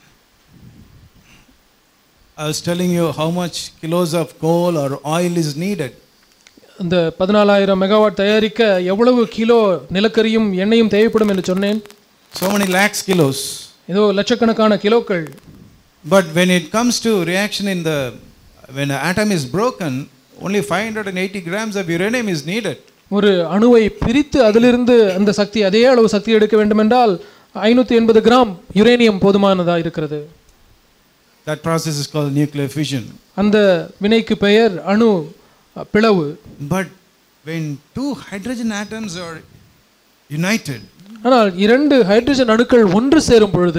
S1: I was telling you how much kilos of coal or oil is needed.
S2: இந்த பதினாலாயிரம் மெகாவாட் தயாரிக்க எவ்வளவு கிலோ நிலக்கரியும் எண்ணெயும் தேவைப்படும் என்று சொன்னேன்
S1: So many lakhs kilos.
S2: ஏதோ லட்சக்கணக்கான கிலோக்கள்
S1: But when it comes to reaction in the, when an atom is broken, only 580 grams of uranium is needed.
S2: ஒரு அணுவை பிரித்து அதிலிருந்து அந்த சக்தி அதே அளவு சக்தி எடுக்க வேண்டுமென்றால் ஐநூற்றி எண்பது கிராம் யுரேனியம் போதுமானதாக இருக்கிறது
S1: That process is called nuclear fission.
S2: அந்த வினைக்கு பெயர் அணு அ, பிளவு
S1: But when two hydrogen atoms are united,
S2: ஆனால் இரண்டு ஹைட்ரஜன் அணுக்கள் ஒன்று சேரும் பொழுது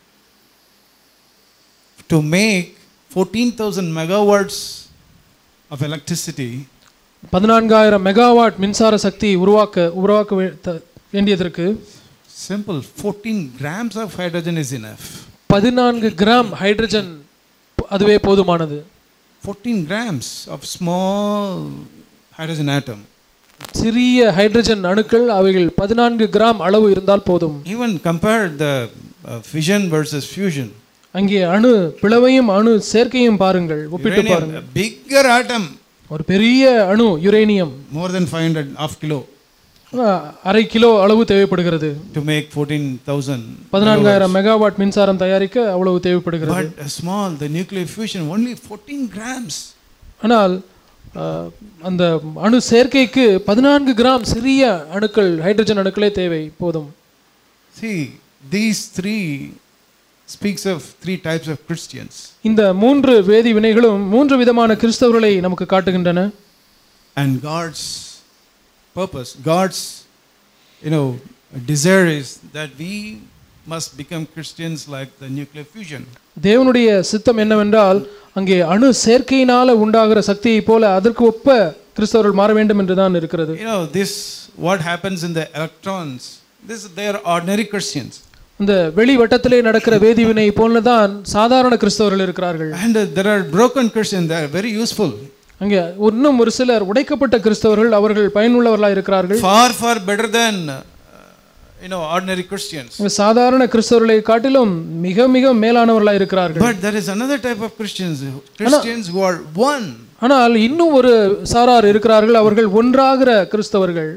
S1: to make 14,000 megawatts of electricity,
S2: பதினான்காயிரம் மெகாவாட் மின்சார சக்தி உருவாக்க உருவாக்க வே- த- வேண்டியதற்கு
S1: simple 14 grams of hydrogen is enough.
S2: பதினான்கு கிராம் ஹைட்ரஜன் அதுவே போதுமானது
S1: 14 grams of small hydrogen atom.
S2: சிறிய ஹைட்ரஜன் அணுக்கள் அவைகள் பதினான்கு கிராம் அளவு இருந்தால் போதும்
S1: Even compare the uh, fission versus fusion.
S2: அங்கே அணு பிளவையும் அணு சேர்க்கையும் பாருங்கள் ஒப்பிட்டு
S1: Uranium,
S2: பாருங்கள்
S1: a bigger atom,
S2: ஒரு பெரிய அணு uranium
S1: more than 500 half kilo
S2: அஹ், அரை கிலோ அளவு தேவைப்படுகிறது
S1: to make 14,000.
S2: பதினான்காயிரம் மெகாவாட் மின்சாரம் தயாரிக்க அவ்வளவு தேவைப்படுகிறது
S1: But a small, the nuclear fusion, only 14 grams.
S2: ஆனால் அஹ், அந்த அணு சேர்க்கைக்கு பதினான்கு கிராம் சிறிய அணுக்கள் ஹைட்ரஜன் அணுக்களே தேவை போதும்
S1: See, these three speaks of three types of Christians.
S2: இந்த மூன்று வேதி வினைகளும் மூன்று விதமான கிறிஸ்தவர்களை நமக்கு காட்டுகின்றன
S1: And God's purpose, God's, you know, desire is that we must become Christians like the nuclear fusion.
S2: தேவனுடைய சித்தம் என்னவென்றால் அங்கே அணு சேர்க்கையினால உண்டாகிற சக்தியைப் போல அதற்கு ஒப்ப கிறிஸ்தவர்கள் மாற வேண்டும் என்றுதான் இருக்கிறது
S1: You know, this, what happens in the electrons, this, they are ordinary Christians.
S2: இந்த வெளி வட்டத்திலே நடக்கிற வேதி வினை போலதான் சாதாரண கிறிஸ்தவர்கள் இருக்கிறார்கள்
S1: And uh, there are broken Christians, they are very useful.
S2: அங்கே இன்னும் ஒரு சிலர் உடைக்கப்பட்ட கிறிஸ்தவர்கள் அவர்கள் பயனுள்ளவர்களாக இருக்கிறார்கள்
S1: Far, far better than, uh, you know, ordinary Christians.
S2: இங்க சாதாரண கிறிஸ்தவர்களை காட்டிலும் மிக மிக மேலானவர்களாக இருக்கிறார்கள்
S1: But there is another type of Christians, Christians who are one.
S2: ஆனால் இன்னும் ஒரு சாரார் இருக்கிறார்கள் அவர்கள் ஒன்றாகிற கிறிஸ்தவர்கள்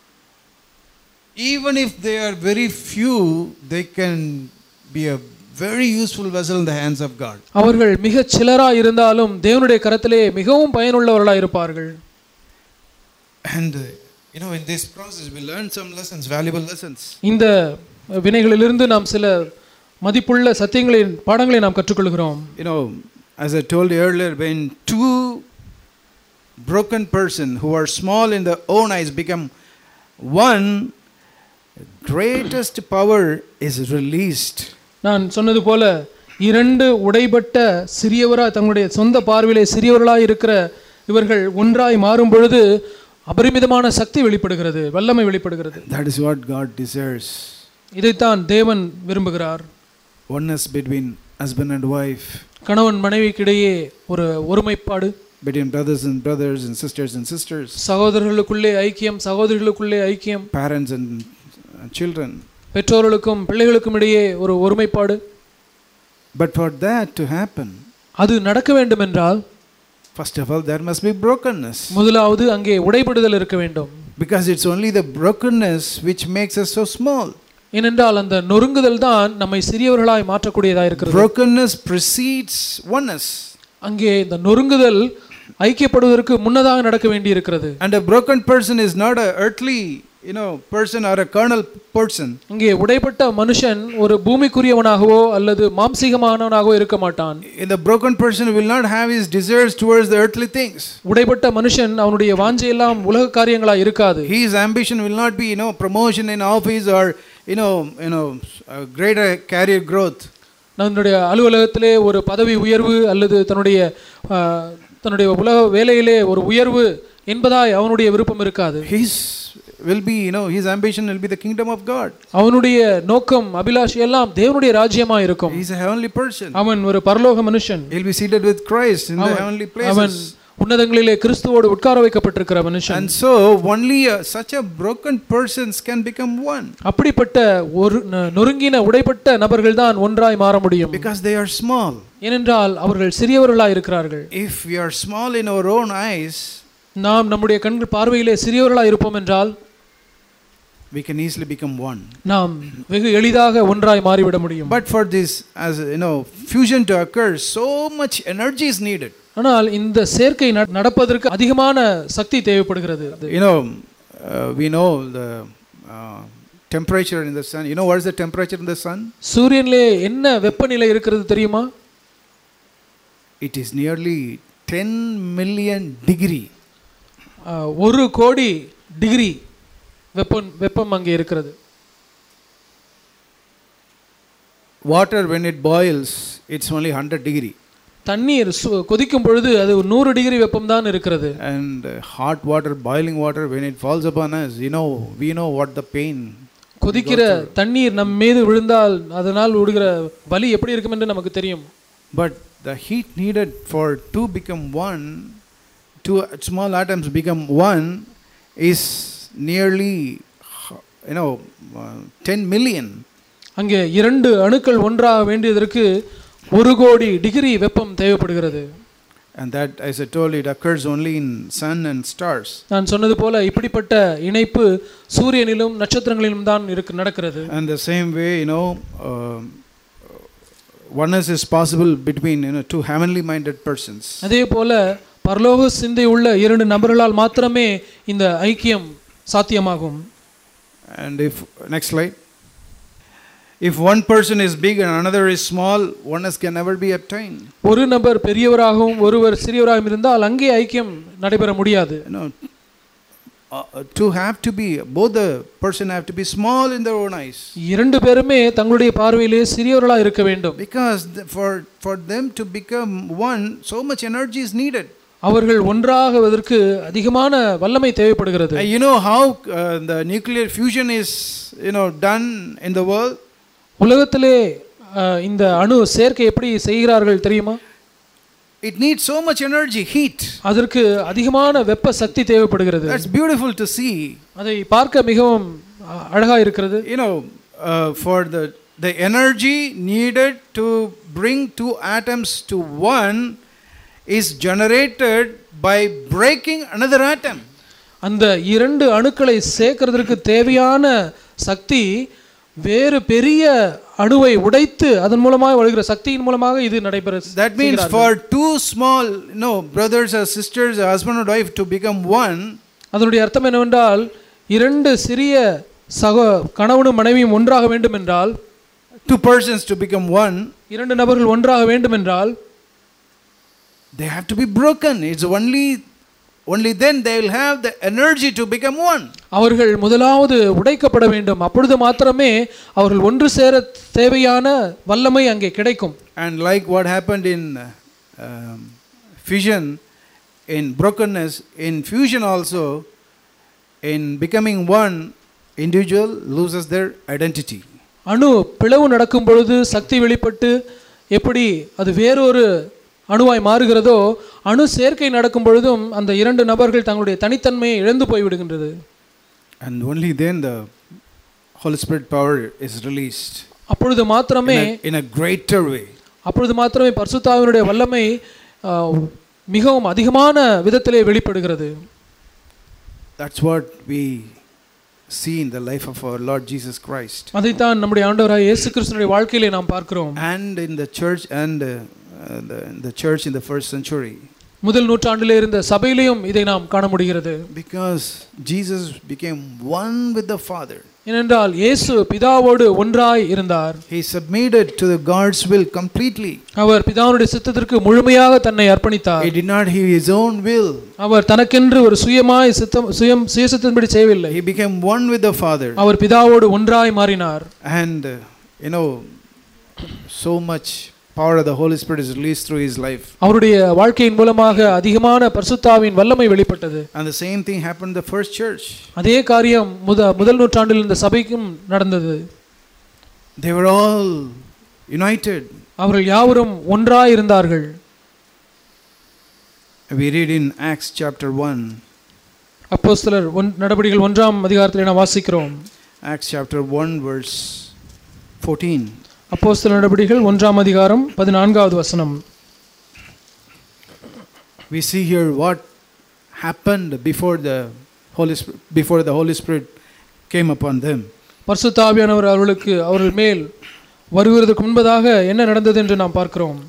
S1: Even if they are very few, they can be a very useful vessel in the hands of God.
S2: அவர்கள் மிகச் சிலரா இருந்தாலும் தேவனுடைய கரத்திலே மிகவும் பயனுள்ளவர்களாக இருப்பார்கள்
S1: And uh, you know, in this process, we learn some lessons, valuable lessons.
S2: இந்த வினைகளிலிருந்து நாம் சில மதிப்புள்ள சத்தியங்களின் பாடங்களை நாம் கற்றுக்கொள்கிறோம்
S1: You know, as I told you earlier, when two broken person who are small in their own eyes become one, greatest power is released.
S2: நான் சொன்னது போல இரண்டு உடைபட்ட சிறியவராய் தங்களுடைய சொந்த பார்வையிலே சிறியவர்களாய் இருக்கிற இவர்கள் ஒன்றாய் மாறும் பொழுது அபரிமிதமான சக்தி வெளிப்படுகிறது வல்லமை வெளிப்படுகிறது
S1: That is what God desires.
S2: இதைத்தான் தேவன் விரும்புகிறார்
S1: Oneness between husband and wife,
S2: கணவன் மனைவிக்கிடையே ஒரு ஒருமைப்பாடு
S1: between brothers and brothers and sisters and sisters,
S2: சகோதரர்களுக்குள்ளே ஐக்கியம் சகோதரிகளுக்குள்ளே ஐக்கியம்
S1: parents and uh, children.
S2: பெற்றோர்களுக்கும் பிள்ளைகளுக்கும் இடையே ஒரு ஒருமைப்பாடு
S1: But for that to happen,
S2: அது நடக்க வேண்டும் என்றால்
S1: first of all, there must be brokenness.
S2: முதலாவது அங்கே உடைபடுதல் இருக்க வேண்டும்
S1: Because it's only the brokenness which makes us so small.
S2: ஏனென்றால் அந்த நொறுங்குதல் தான் நம்மை சிறியவர்களாய் மாற்றக்கூடியதாக இருக்கிறது
S1: Brokenness precedes oneness.
S2: அங்கே இந்த நொறுங்குதல் ஐக்கியப்படுவதற்கு முன்னதாக நடக்க வேண்டி இருக்கிறது
S1: And a broken person is not a earthly, you know, person or a carnal person.
S2: இங்கே உடைப்பட்ட மனுஷன் ஒரு பூமிக்குரியவனாகவோ அல்லது மாம்சீகமானவனாகவோ இருக்க மாட்டான்
S1: In the broken person will not have his desires towards the earthly things.
S2: உடைப்பட்ட மனுஷன் அவனுடைய வாஞ்சையெல்லாம் உலக காரியங்களா இருக்காது
S1: His ambition will not be, you know, promotion in office or, you know, you know, uh, greater career growth.
S2: தன்னுடைய அலுவலகத்திலே ஒரு பதவி உயர்வு அல்லது தன்னுடைய ஆ, தன்னுடைய உலக வேலையிலே ஒரு உயர்வு என்பதாய் அவனுடைய விருப்பம் இருக்காது
S1: His will be, you know, his ambition will be the kingdom of God.
S2: அவனுடைய நோக்கம் அபிலாஷ் எல்லாம் தேவனுடைய ராஜ்யமா இருக்கும்
S1: He's a heavenly person.
S2: அவன் ஒரு பரலோக மனுஷன்
S1: He'll be seated with Christ in the heavenly
S2: அவன்
S1: places.
S2: உன்னதங்களிலே கிறிஸ்துவோடு உட்கார வைக்கப்பட்டிருக்கிற மனுஷன்
S1: And so, only a, such a broken persons can become one
S2: அப்படிப்பட்ட ஒரு ந- நொறுங்கின உடைப்பட்ட நபர்கள் தான் ஒன்றாய் மாற முடியும்
S1: because they are small.
S2: ஏனென்றால் அவர்கள் சிறியவர்களாய் இருக்கிறார்கள்
S1: If we are small in our own eyes,
S2: நாம் நம்முடைய கண்கள் பார்வையிலே சிறியவர்களாய் இருப்போம் என்றால்
S1: we can easily become one.
S2: நாம் வெகு எளிதாக ஒன்றாய் மாறிவிட முடியும்
S1: But for this, as you know, fusion to occur, so much energy is needed.
S2: ஆனால் இந்த சேர்க்கை நட- நடப்பதற்கு அதிகமான சக்தி தேவைப்படுகிறது
S1: You know, uh, we know the uh, temperature in the sun. You know what is the temperature in the sun?
S2: சூரியனிலே என்ன வெப்பநிலை இருக்கிறது தெரியுமா
S1: It is nearly 10 million degree.
S2: ஆஹ், ஒரு கோடி டிகிரி வெப்பம் வெப்பம் அங்கே இருக்கிறது
S1: Water, when it boils, it's only 100 degree.
S2: தண்ணீர் சு- கொதிக்கும் பொழுது அது ஒரு நூறு டிகிரி வெப்பம் தான் இருக்கிறது
S1: And uh, hot water, boiling water, when it falls upon us, you know, we know what the pain.
S2: கொதிக்கிற தண்ணீர் நம் மீது விழுந்தால் அதனால் விடுகிற வலி எப்படி இருக்கும் என்று நமக்கு தெரியும்
S1: But the heat needed for two become one, two small atoms become one, is nearly, you know, uh, 10 million.
S2: அங்கே இரண்டு அணுக்கள் ஒன்றாக வேண்டியதற்கு ஒரு கோடி டிகிரி வெப்பம் தேவைப்படுகிறது
S1: And that, as I told you, it occurs only in sun and stars.
S2: நான் சொன்னது போல இப்படிப்பட்ட இணைப்பு சூரியனிலும் நட்சத்திரங்களிலும் தான் இருக்கு நடக்கிறது
S1: And the same way, you know, um, oneness is possible between you know two heavenly minded persons.
S2: அதே போல பரலோக சிந்தை உள்ள இரண்டு நபர்களால் மாத்திரமே இந்த ஐக்கியம் சாத்தியமாகும்
S1: And if next slide, if one person is big and another is small, oneness can never be obtained.
S2: ஒரு நபர் பெரியவராகவும் ஒருவர் சிறியவராகவும் இருந்தால் அங்கே ஐக்கியம் நடைபெற முடியாது
S1: You know, uh, uh, to have to be both the person have to be small in their own eyes
S2: இரண்டு பேருமே தங்களுடைய பார்வையிலே சிறியவர்களாக இருக்க வேண்டும்
S1: because the, for for them to become one, so much energy is needed.
S2: அவர்கள் ஒன்றாகுவதற்கு அதிகமான வல்லமை தேவைப்படுகிறது
S1: Uh, you know how uh, the nuclear fusion is you know done in the world.
S2: உலகத்திலே அஹ், இந்த அணு சேர்க்கை எப்படி செய்கிறார்கள் தெரியுமா
S1: It needs so much energy, heat.
S2: அதற்கு அதிகமான வெப்ப சக்தி தேவைப்படுகிறது
S1: That's beautiful to see.
S2: அதை பார்க்க மிகவும் அஹ், அழகா இருக்கிறது
S1: You know, uh, for the the energy needed to bring two atoms to one is generated by breaking another atom.
S2: அந்த இரண்டு அணுக்களை சேர்க்கிறதுக்கு தேவையான சக்தி வேறு பெரிய அணுவை உடைத்து அதன் மூலமாக வருகிற சக்தியின் மூலமாக இது நடைபெற
S1: That means for two small, you know, brothers or sisters, a husband and wife to become one,
S2: அதனுடைய அர்த்தம் என்னவென்றால் இரண்டு சிறிய சக கணவனும் மனைவியும் ஒன்றாக வேண்டும் என்றால்
S1: two persons to become one,
S2: இரண்டு நபர்கள் ஒன்றாக வேண்டும் என்றால்
S1: they have to be broken. It's only only then they will have the energy to become one.
S2: அவர்கள் முதலாவது உடைக்கப்பட வேண்டும் அப்பொழுது மாத்திரமே அவர்கள் ஒன்று சேர தேவையான வல்லமை அங்கே கிடைக்கும்
S1: And like what happened in uh, um, fission, in brokenness, in fusion also, in becoming one, individual loses their identity.
S2: அணு பிளவு நடக்கும் பொழுது சக்தி வெளிப்பட்டு எப்படி அது வேறொரு அணுவாய் மாறுகிறதோ அணு சேர்க்கை நடக்கும் பொழுதும் அந்த இரண்டு நபர்கள் தங்களுடைய தனித்தன்மையை இழந்து போய்விடுகின்றது
S1: And only then the Holy Spirit power is released
S2: அப்பொழுது மாத்திரமே
S1: in a, in a greater way.
S2: அப்பொழுது மாத்திரமே பரிசுத்தாவினுடைய வல்லமை ஆ, மிகவும் அதிகமான விதத்திலே வெளிப்படுகிறது
S1: That's what we see in the life of our Lord Jesus Christ.
S2: அதைத்தான் நம்முடைய ஆண்டவராய் இயேசு கிறிஸ்துனுடைய வாழ்க்கையிலே நாம் பார்க்கிறோம்
S1: And in the church and uh, uh, the, in the church in the first century.
S2: முதல் நூற்றாண்டிலே இருந்த சபையிலையும் இதை நாம் காண முடிகிறது
S1: because Jesus became one with the Father.
S2: ஏனென்றால் இயேசு பிதாவோடு ஒன்றாய் இருந்தார்
S1: He submitted to the God's will completely.
S2: அவர் பிதாவுடைய சித்தத்திற்கு முழுமையாக தன்னை அர்ப்பணித்தார்
S1: He did not have his own will.
S2: அவர் தனக்கென்று ஒரு சுயமாய் சித்தம் சுயம் சுயசித்தன்படி செய்யவில்லை
S1: He became one with the Father.
S2: அவர் பிதாவோடு ஒன்றாய் மாறினார்
S1: And, uh, you know, so much power of the Holy Spirit is released through his life.
S2: அவருடைய வாழ்க்கையின் மூலமாக அதிகமான பரிசுத்தாவின் வல்லமை வெளிப்பட்டது
S1: And the same thing happened in the first church.
S2: அதே காரியம் முத முதல் நூற்றாண்டில் இந்த சபைக்கும் நடந்தது
S1: They were all united.
S2: அவர்கள் யாவரும் ஒன்றாய் இருந்தார்கள்
S1: We read in Acts chapter 1.
S2: அப்போஸ்தலர் ஒன் நடபடிகள் ஒன்றாம் அதிகாரத்தில் நாம் வாசிக்கிறோம்
S1: Acts chapter 1, verse 14.
S2: அப்போஸ்தலர் நடபடிகள் ஒன்றாம் அதிகாரம் பதினான்காவது வசனம்
S1: We see here what happened before the Holy Spirit, before the Holy Spirit came upon them.
S2: பரிசுத்தாவியானவர் அவர்களுக்கு அவர்கள் மேல் வருவதற்கு முன்பதாக என்ன நடந்தது என்று நாம் பார்க்கிறோம்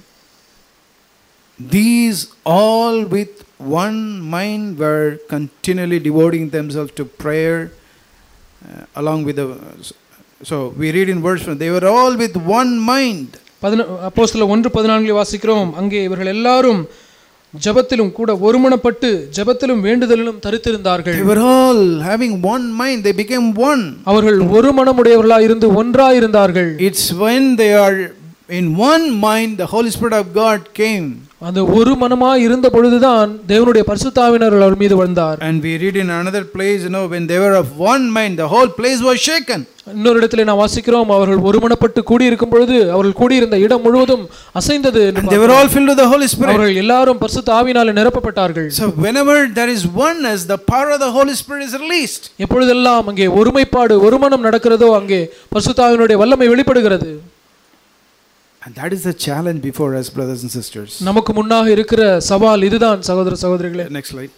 S1: These all with one mind were continually devoting themselves to prayer uh, along with the so we read in verse 1 they were all with one mind
S2: பதின அப்போஸ்தலர் ஒன்று பதினான்கில் வாசிக்கிறோம் அங்கே இவர்கள் எல்லாரும் ஜெபத்திலும் கூட ஒருமனப்பட்டு ஜெபத்திலும் வேண்டுதலிலும் தரித்திருந்தார்கள்
S1: they were all having one mind they became one
S2: அவர்கள் ஒரு மனமுடையவர்களாய் இருந்து ஒன்றாய் இருந்தார்கள்
S1: it's when they are in one mind the holy spirit of god came
S2: அந்த ஒரு மனமாய் இருந்த பொழுதுதான் தேவனுடைய பரிசுத்தாவினர் அவர் மீது வந்தார்
S1: and we read in another place you know when they were of one mind the whole place was shaken
S2: இன்னொரு இடத்துல நாம் வாசிக்கிறோம் அவர்கள் ஒருமனப்பட்டு கூடியிருக்கும் பொழுது அவர்கள் கூடியிருந்த இடம் முழுவதும் அசைந்தது என்று
S1: and they were all filled with the holy spirit
S2: அவர்கள் எல்லாரும் பரிசுத்த ஆவினாலே நிரப்பப்பட்டார்கள்
S1: So whenever there is oneness, the power of the Holy Spirit is released.
S2: எப்பொழுதெல்லாம் அங்கே ஒருமைப்பாடு ஒருமனம் நடக்கிறதோ அங்கே பரிசுத்தாவினுடைய வல்லமை வெளிப்படுகிறது
S1: And that is the challenge before us, brothers and sisters.
S2: நமக்கு முன்னாக இருக்கிற சவால் இதுதான் சகோதர சகோதரிகளே
S1: Next slide.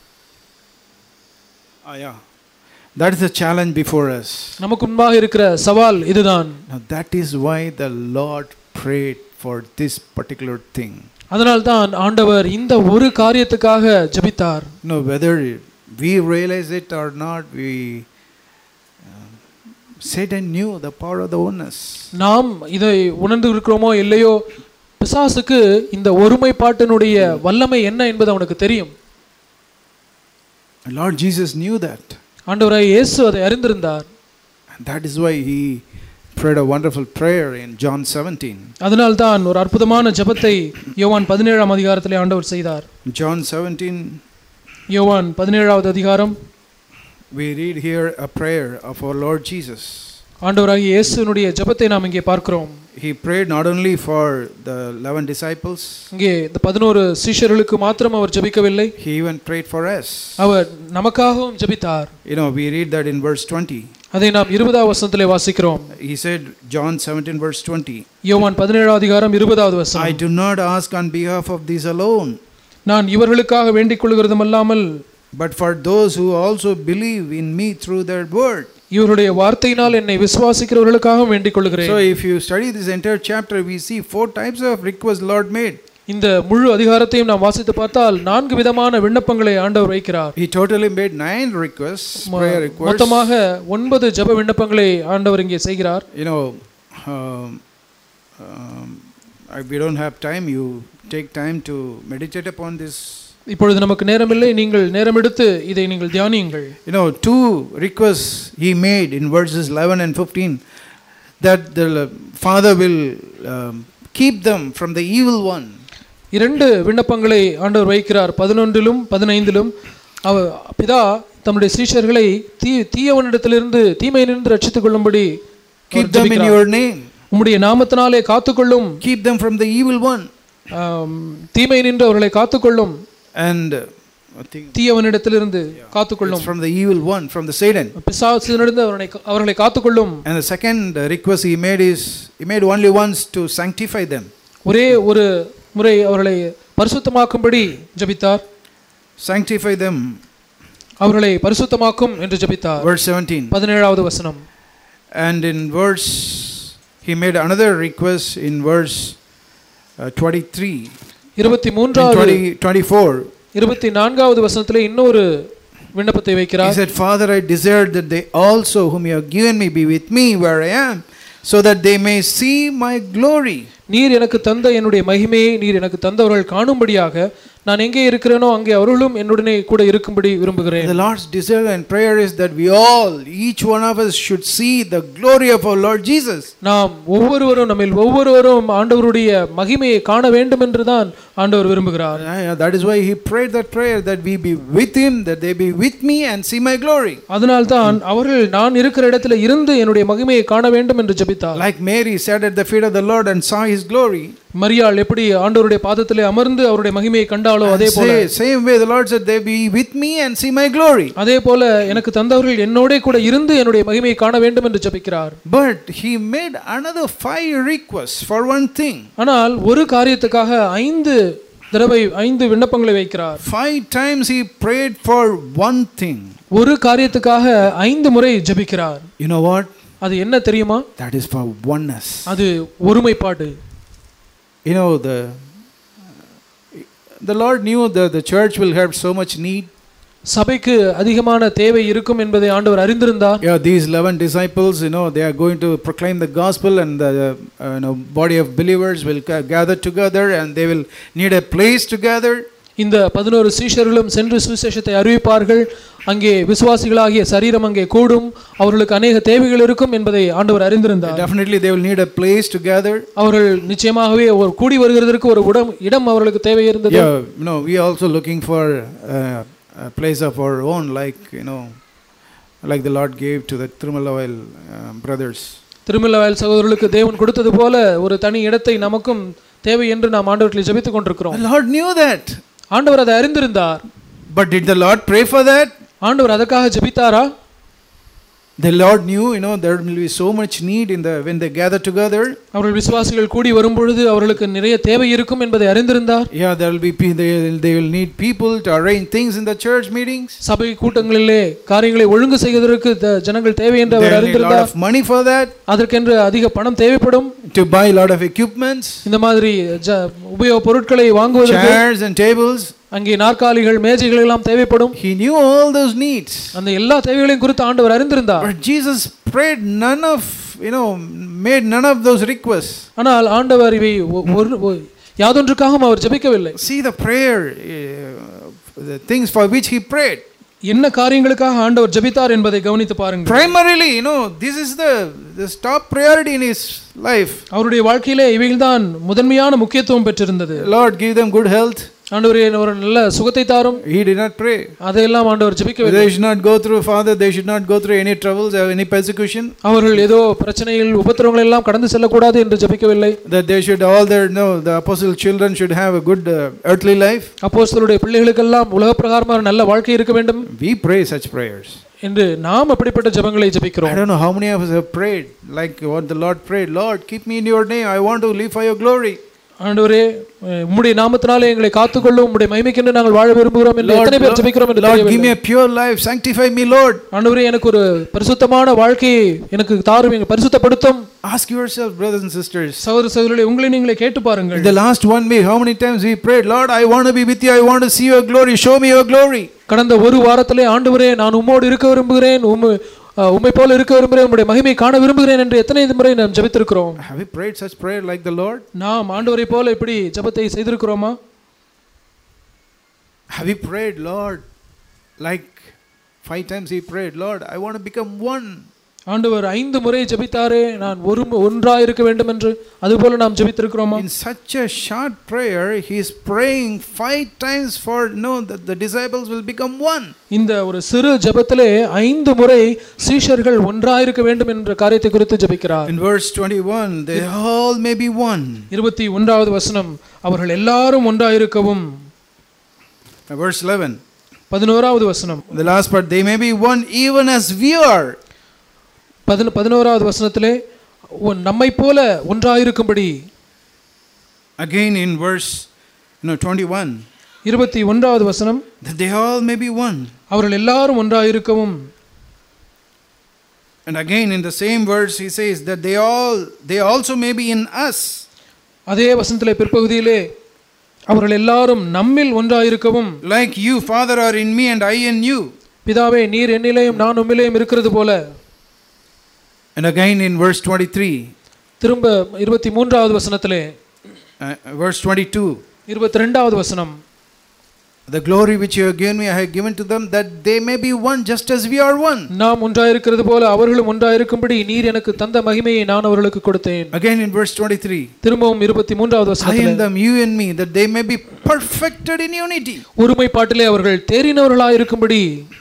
S1: Ah, yeah. That is the challenge before us.
S2: நமக்கு முன்பாக இருக்கிற சவால் இதுதான்
S1: Now, that is why the Lord prayed for this particular thing.
S2: அதனால்தான் ஆண்டவர் இந்த ஒரு காரியத்துக்காக ஜெபித்தார்
S1: You know, whether we realize it or not, we. um, Satan knew the power of the oneness.
S2: நாம் இதை உணர்ந்து இருக்கிறோமோ இல்லையோ பிசாசுக்கு இந்த ஒருமைப்பாட்டினுடைய வல்லமை என்ன என்பது அவனுக்கு தெரியும்
S1: And Lord Jesus knew that.
S2: ஆண்டவராய் இயேசு அதை அறிந்திருந்தார்
S1: And that is why he prayed a wonderful prayer in John 17.
S2: அதனால்தான் ஒரு அற்புதமான ஜெபத்தை யோவான் பதினேழாம் அதிகாரத்திலே ஆண்டவர் செய்தார்
S1: John 17,
S2: யோவான் பதினேழாவது அதிகாரம்
S1: we read here a prayer of our Lord Jesus.
S2: ஆண்டவராகிய இயேசுனுடைய ஜெபத்தை நாம் இங்கே பார்க்கிறோம்
S1: He prayed not only for the 11 disciples,
S2: இங்கே இந்த பதினோரு சீஷர்களுக்கு மாத்திரம் அவர் ஜெபிக்கவில்லை
S1: he even prayed for us.
S2: அவர் நமக்காகவும் ஜெபித்தார்
S1: You know, we read that in verse 20.
S2: அதை நாம் இருபதாவது வசனத்திலே வாசிக்கிறோம்
S1: He said, John 17, verse 20,
S2: யோவான் பதினேழாவது அதிகாரம் இருபதாவது
S1: I
S2: வசனம்
S1: do not ask on behalf of these alone,
S2: நான் இவர்களுக்காக வேண்டிக் கொள்கிறதும் அல்லாமல்
S1: but for those who also believe in me through their word.
S2: இவருடைய வார்த்தையினால் என்னை விசுவாசிக்கிறவர்களுக்காகவும் வேண்டிக் கொள்கிறேன்
S1: So, if you study this entire chapter, we see four types of requests Lord made.
S2: இந்த முழு அதிகாரத்தையும் நாம் வாசித்து பார்த்தால் நான்கு விதமான விண்ணப்பங்களை ஆண்டவர் வைக்கிறார்
S1: He totally made nine requests,
S2: மொ-
S1: prayer requests.
S2: மொத்தமாக ஒன்பது ஜெப விண்ணப்பங்களை ஆண்டவர் இங்கே செய்கிறார்
S1: You know, um, um, I- we don't have time. You take time to meditate upon this.
S2: இப்பொழுது நமக்கு நேரமில்லை நீங்கள் நேரம் எடுத்து இதை நீங்கள் தியானியுங்கள்
S1: You know, two requests he made in verses 11 and 15 that the Father will um, keep them from the evil one.
S2: இரண்டு விண்ணப்பங்களை ஆண்டவர் வைக்கிறார் பதினொன்றிலும் பதினைந்திலும் அவ பிதா தம்முடைய சீஷர்களை தீ தீயவனிடத்திலிருந்து தீமையிலிருந்து ரட்சித்துக் கொள்ளும்படி அவர்
S1: Keep them in
S2: ஜெபிக்கிறார்.
S1: your name.
S2: உம்முடைய நாமத்தினாலே காத்துக்கொள்ளும்
S1: Keep them from the evil one.
S2: ஆம், தீமை நின்று அவர்களை காத்துக்கொள்ளும்
S1: And uh, I think
S2: தீயவனிடத்திலிருந்து
S1: it's
S2: காத்துக்கொள்ளும்
S1: from the evil one, from the Satan.
S2: பிசாசிலிருந்து அவர்களை அவர்களை காத்துக்கொள்ளும்
S1: And the second uh, request he made is he made only once to sanctify them.
S2: ஒரே ஒரு முறை அவர்களை பரிசுத்தமாக்கும்படி ஜெபித்தார்
S1: Sanctify them.
S2: அவர்களை பரிசுத்தமாக்கும் என்று ஜெபித்தார்
S1: Verse 17.
S2: பதினேழாவது வசனம்
S1: And in verse, he made another request in verse uh, 23.
S2: இருபத்தி
S1: In
S2: மூன்றாவது
S1: 20, 24,
S2: இருபத்தி நான்காவது வசனத்திலே இன்னொரு விண்ணப்பத்தை
S1: he
S2: வைக்கிறார்
S1: said, Father, I desire that they also, whom you have given me, be with me where I am, so that they may see my glory.
S2: நீர் எனக்கு தந்த என்னுடைய மகிமையை நீர் எனக்கு தந்தவர்கள் காணும்படியாக நான் எங்கே இருக்கிறேனோ அங்கே அவர்களும் என்னுடனே கூட இருக்கும்படி விரும்புகிறேன்
S1: The Lord's desire and prayer is that we all, each one of us, should see the glory of our Lord Jesus.
S2: நாம் ஒவ்வொருவரும் நம்மில் ஒவ்வொருவரும் ஆண்டவருடைய மகிமையை காண வேண்டும் என்றுதான் ஆண்டவர் விரும்புகிறார்
S1: Uh, That is why he prayed that prayer that we be with him, that they be with me and see my glory.
S2: அதனால்தான் அவர்கள் நான் இருக்கிற இடத்துல இருந்து என்னுடைய மகிமையை காண வேண்டும் என்று ஜெபித்தார்
S1: Like Mary sat at the feet of the Lord and saw his glory.
S2: மரியாள் எப்படி ஆண்டவருடைய பாதத்திலே அமர்ந்து அவருடைய மகிமையை கண்டாலோ அதே போல
S1: Say- Same way the Lord said, they be with me and see my glory.
S2: அதே போல எனக்கு தந்தவர்கள் என்னோட கூட இருந்து என்னுடைய மகிமையை காண வேண்டும் என்று ஜெபிக்கிறார்
S1: But he made another five requests for one thing.
S2: ஆனால் ஒரு காரியத்துக்காக ஐந்து தடவை ஐந்து விண்ணப்பங்களை வைக்கிறார்
S1: Five times he prayed for one thing.
S2: ஒரு காரியத்துக்காக ஐந்து முறை ஜெபிக்கிறார்
S1: You know what?
S2: அது என்ன தெரியுமா
S1: That is for oneness.
S2: அது ஒருமைப்பாடு
S1: You know, the, the Lord knew that the church will have so much need.
S2: சபைக்கு அதிகமான தேவை இருக்கும் என்பதை ஆண்டவர் அறிந்திருந்தார்
S1: Yeah, these 11 disciples, you know, they are going to proclaim the gospel, and the uh, you know, body of believers will ga- gather together and they will need a place to gather.
S2: இந்த பதினோரு சீஷர்களும் சென்று சுவிசேஷத்தை அறிவிப்பார்கள் அங்கே விசுவாசிகளாகிய சரீரம் அங்கே கூடும் அவர்களுக்கு அநேக தேவைகள் இருக்கும் என்பதை ஆண்டவர் அறிந்திருந்தார்
S1: Definitely, they will need a place to gather.
S2: அவர்கள் நிச்சயமாகவே ஒரு கூடி வருகிறதற்கு ஒரு இடம் இடம் அவர்களுக்கு தேவை இருந்தது
S1: Yeah, you know, we are also looking for uh, a place of our own, like, you know, like the Lord gave to the Trimalawal uh, brothers.
S2: திருமலவாயல் சகோதரர்களுக்கு தேவன் கொடுத்தது போல ஒரு தனி இடத்தை நமக்கும் தேவை என்று நாம் ஆண்டவர்களை ஜெபித்துக் கொண்டிருக்கிறோம்
S1: The Lord knew that.
S2: ஆண்டவர் அதை அறிந்திருந்தார்
S1: But did the Lord pray for that?
S2: ஆண்டவர் அதற்காக ஜெபித்தாரா
S1: The Lord knew, you know, there will be so much need in the when they gather together.
S2: அவர்கள் விசுவாசிகள் கூடி வரும்பொழுது அவர்களுக்கு நிறைய தேவை இருக்கும் என்பதை அறிந்திருந்தார்
S1: Yeah, there will be pe- they, will- they will need people to arrange things in the church meetings.
S2: சபை கூட்டங்களிலே காரியங்களை ஒழுங்கு செய்வதற்கு த- ஜனங்கள் தேவை என்று
S1: They
S2: our
S1: will need a lot
S2: அறிந்திருந்தார்
S1: of money for that
S2: அதற்கென்று அதிக பணம் தேவைப்படும்
S1: to buy a lot of equipments,
S2: இந்த மாதிரி ஜ- உபயோக பொருட்களை வாங்குவதற்கு
S1: chairs and tables.
S2: அங்கே நாற்காலிகள் மேஜைகள் எல்லாம் தேவைப்படும்
S1: He knew all those needs.
S2: அந்த எல்லா தேவைகளையும் குறித்து ஆண்டவர் அறிந்திருந்தார்
S1: But Jesus prayed none of, you know, made none of those requests.
S2: ஆனால் ஆண்டவர் இவை ஒ- ஒரு ஒ- யாதொன்றுக்காகவும் அவர் ஜெபிக்கவில்லை
S1: See the prayer, uh, the things for which he prayed.
S2: என்ன காரியங்களுக்காக ஆண்டவர் ஜெபித்தார் என்பதை கவனித்து பாருங்கள்
S1: Primarily, you know, this is the, the top priority in his life.
S2: அவருடைய வாழ்க்கையிலே இவைகள்தான் முதன்மையான முக்கியத்துவம் பெற்றிருந்தது
S1: Lord, give them good health.
S2: ஆண்டவரே ஒரு நல்ல சுகத்தை தாரும்
S1: He did not pray.
S2: அதையெல்லாம் ஆண்டவர் ஜெபிக்கவில்லை
S1: They should not go through, Father, they should not go through any troubles or any persecution.
S2: அவர்கள் ஏதோ பிரச்சனைகள் உபத்திரவங்கள் எல்லாம் கடந்து செல்லக்கூடாது என்று ஜெபிக்கவில்லை
S1: That they should, all their, no, the apostle children should have a good uh, earthly life.
S2: அப்போஸ்தலருடைய பிள்ளைகளுக்கெல்லாம் உலக பிரகாரமான நல்ல வாழ்க்கை இருக்க வேண்டும்
S1: We pray such prayers.
S2: என்று நாம் அப்படிப்பட்ட ஜெபங்களை
S1: I
S2: ஜெபிக்கிறோம்
S1: don't know how many of us have prayed like what the Lord prayed. Lord, keep me in your name. I want to live for your glory.
S2: ஆண்டவரே அஹ், உம்முடைய நாமத்தினாலே எங்களை காத்துக்கொள்ளும் உம்முடைய மகிமைக்கென்று நாங்கள் வாழ விரும்புகிறோம் என்று
S1: Lord,
S2: எத்தனை பேர் ஜெபிக்கிறோம் என்று
S1: Lord, give
S2: தெரியவில்லை.
S1: me a pure life. Sanctify me, Lord.
S2: ஆண்டவரே எனக்கு ஒரு பரிசுத்தமான வாழ்க்கையை எனக்கு தாரும் எங்க பரிசுத்தப்படுத்தும்
S1: Ask yourself, brothers and sisters.
S2: சகோதர சகோதரர்களே உங்களை நீங்களே கேட்டு
S1: In
S2: பாருங்கள்
S1: the last one week, how many times we prayed, Lord, I want to be with you. I want to see your glory. Show me your glory.
S2: கடந்த ஒரு வாரத்திலே ஆண்டவரே நான் உம்மோடு இருக்க விரும்புகிறேன் உம்மை அஹ், உம்மை போல இருக்க விரும்புகிறேன் உம்முடைய மகிமை காண விரும்புகிறேன் என்று எத்தனை முறை நாம் ஜெபித்திருக்கிறோம்
S1: Have we prayed such prayer like the Lord?
S2: நாம் ஆண்டவரை போல இப்படி ஜெபத்தை செய்திருக்கிறோமா
S1: Have we prayed, Lord, like five times he prayed, Lord, I want to become one.
S2: ஆண்டவர் ஐந்து முறை ஜெபித்தாரே நான் ஒரு ஒன்றாய் இருக்க வேண்டும் என்று அதுபோல நாம் ஜெபித்திருக்கிறோமா
S1: In such a short prayer, he is praying five times for no that the disciples will become one.
S2: இந்த ஒரு சிறு ஜெபத்திலே ஐந்து முறை சீஷர்கள் ஒன்றாய் இருக்க வேண்டும் என்ற காரியத்தை குறித்து ஜெபிக்கிறார்
S1: In verse 21, they all may be one.
S2: இருபத்தி ஒன்றாவது வசனம் அவர்கள் எல்லாரும் ஒன்றாயிருக்கவும்
S1: Uh, Verse 11,
S2: பதினோராவது வசனம்
S1: the last part, they may be one even as we are.
S2: பதின பதினோராவது வசனத்திலே "உன் நம்மைப் போல ஒன்றாயிருக்கும்படி
S1: Again in verse you know, 21,
S2: இருபத்தி ஒன்றாவது வசனம்
S1: that they all may be one.
S2: அவர்கள் எல்லாரும் ஒன்றாயிருக்கவும்
S1: And again in the same verse, he says that they all they also may be in us.
S2: அதே வசனத்திலே பிற்பகுதியிலே அவர்கள் எல்லாரும் நம்மில் ஒன்றாயிருக்கவும்
S1: like you, Father, are in me and I in you.
S2: பிதாவே நீர் என்னிலேயும் நான் உம்மிலேயும் இருக்கிறது போல
S1: And again in verse 23,
S2: திரும்ப இருபத்தி மூன்றாவது வசனத்திலே
S1: uh, verse 22,
S2: இருபத்தி ரெண்டாவது வசனம்
S1: the glory which you have given me, I have given to them, that they may be one just as we are one.
S2: நாம் ஒன்றாயிருக்கிறது போல அவர்களும் ஒன்றாயிருக்கும்படி நீர் எனக்கு தந்த மகிமையை நான் அவர்களுக்கு கொடுத்தேன்
S1: Again in verse 23,
S2: திரும்பவும் இருபத்தி மூன்றாவது
S1: I
S2: வசனத்திலே
S1: in them, you in me, that they may be perfected in unity.
S2: ஒருமைப்பாட்டிலே அவர்கள் தேறினவர்களாயிருக்கும்படி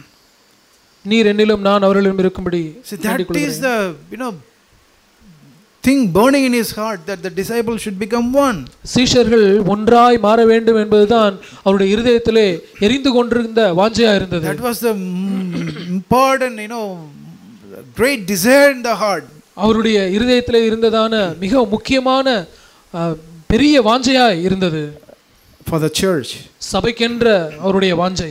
S2: நீர் என்னிலும் நான் அவர்களிலும் இருக்கும்படி
S1: See,
S2: வேண்டிக்
S1: that
S2: கொள்கிறேன்.
S1: is the, you know, thing burning in his heart that the disciples should become one.
S2: சீஷர்கள் ஒன்றாய் மாற வேண்டும் என்பதுதான் அவருடைய இருதயத்திலே எரிந்து கொண்டிருந்த வாஞ்சையா இருந்தது
S1: That was the mm, important, you know, great desire in the heart.
S2: அவருடைய இருதயத்திலே இருந்ததான மிக முக்கியமான அஹ், பெரிய வாஞ்சையா இருந்தது
S1: for the church.
S2: சபைக்கென்ற அவருடைய வாஞ்சை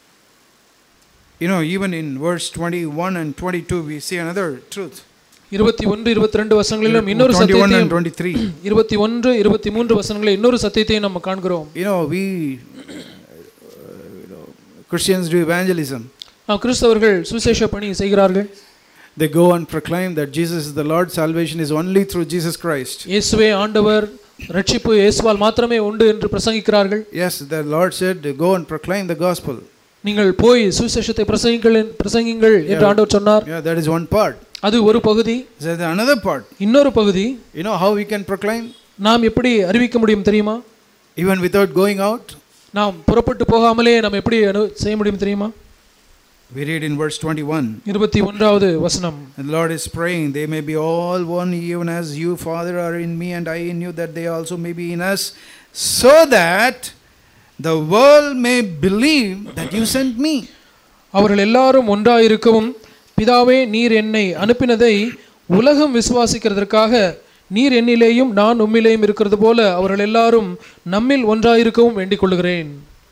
S1: You know, even in verse 21 and 22, we see another truth.
S2: இருபத்தி ஒன்று இருபத்தி ரெண்டு வசனங்களிலும் இன்னொரு
S1: 21 and
S2: சத்தியத்தையும்
S1: 23.
S2: இருபத்தி ஒன்று இருபத்தி மூன்று வசனங்களில் இன்னொரு சத்தியத்தையும் நம்ம காண்கிறோம்
S1: You know, we, uh, you know, Christians do evangelism.
S2: நாம் கிறிஸ்தவர்கள் சுவிசேஷ பணி செய்கிறார்கள்
S1: They go and proclaim that Jesus is the Lord, salvation is only through Jesus Christ.
S2: இயேசுவே ஆண்டவர் ரட்சிப்பு இயேசுவால் மாத்திரமே உண்டு என்று பிரசங்கிக்கிறார்கள்
S1: Yes, the Lord said, go and proclaim the gospel.
S2: நீங்கள் போய் சுவிசேஷத்தை பிரசங்கிங்கள் பிரசங்கிங்கள் என்று ஆண்டவர் சொன்னார்
S1: Yeah, that is one part.
S2: அது ஒரு பகுதி
S1: There's another part.
S2: இன்னொரு பகுதி
S1: You know how we can proclaim?
S2: நாம் எப்படி அறிவிக்க முடியும் தெரியுமா
S1: Even without going out?
S2: நாம் புறப்பட்டு போகாமலே நாம் எப்படி அனு செய்ய முடியும் தெரியுமா
S1: We read in verse 21.
S2: இருபத்தி ஒன்றாவது வசனம்
S1: And the Lord is praying, they may be all one, even as you, Father, are in me and I in you, that they also may be in us, so that the world may believe that you sent me.
S2: அவர்கள் எல்லாரும் ஒன்றாயிருக்கவும் பிதாவே நீர் என்னை அனுப்பினதை உலகம் விசுவாசிக்கிறதற்காக நீர் என்னிலேயும் நான் உம்மிலேயும் இருக்கிறது போல அவர்கள் எல்லாரும் நம்மில் ஒன்றாயிருக்கவும் வேண்டிக் கொள்கிறேன்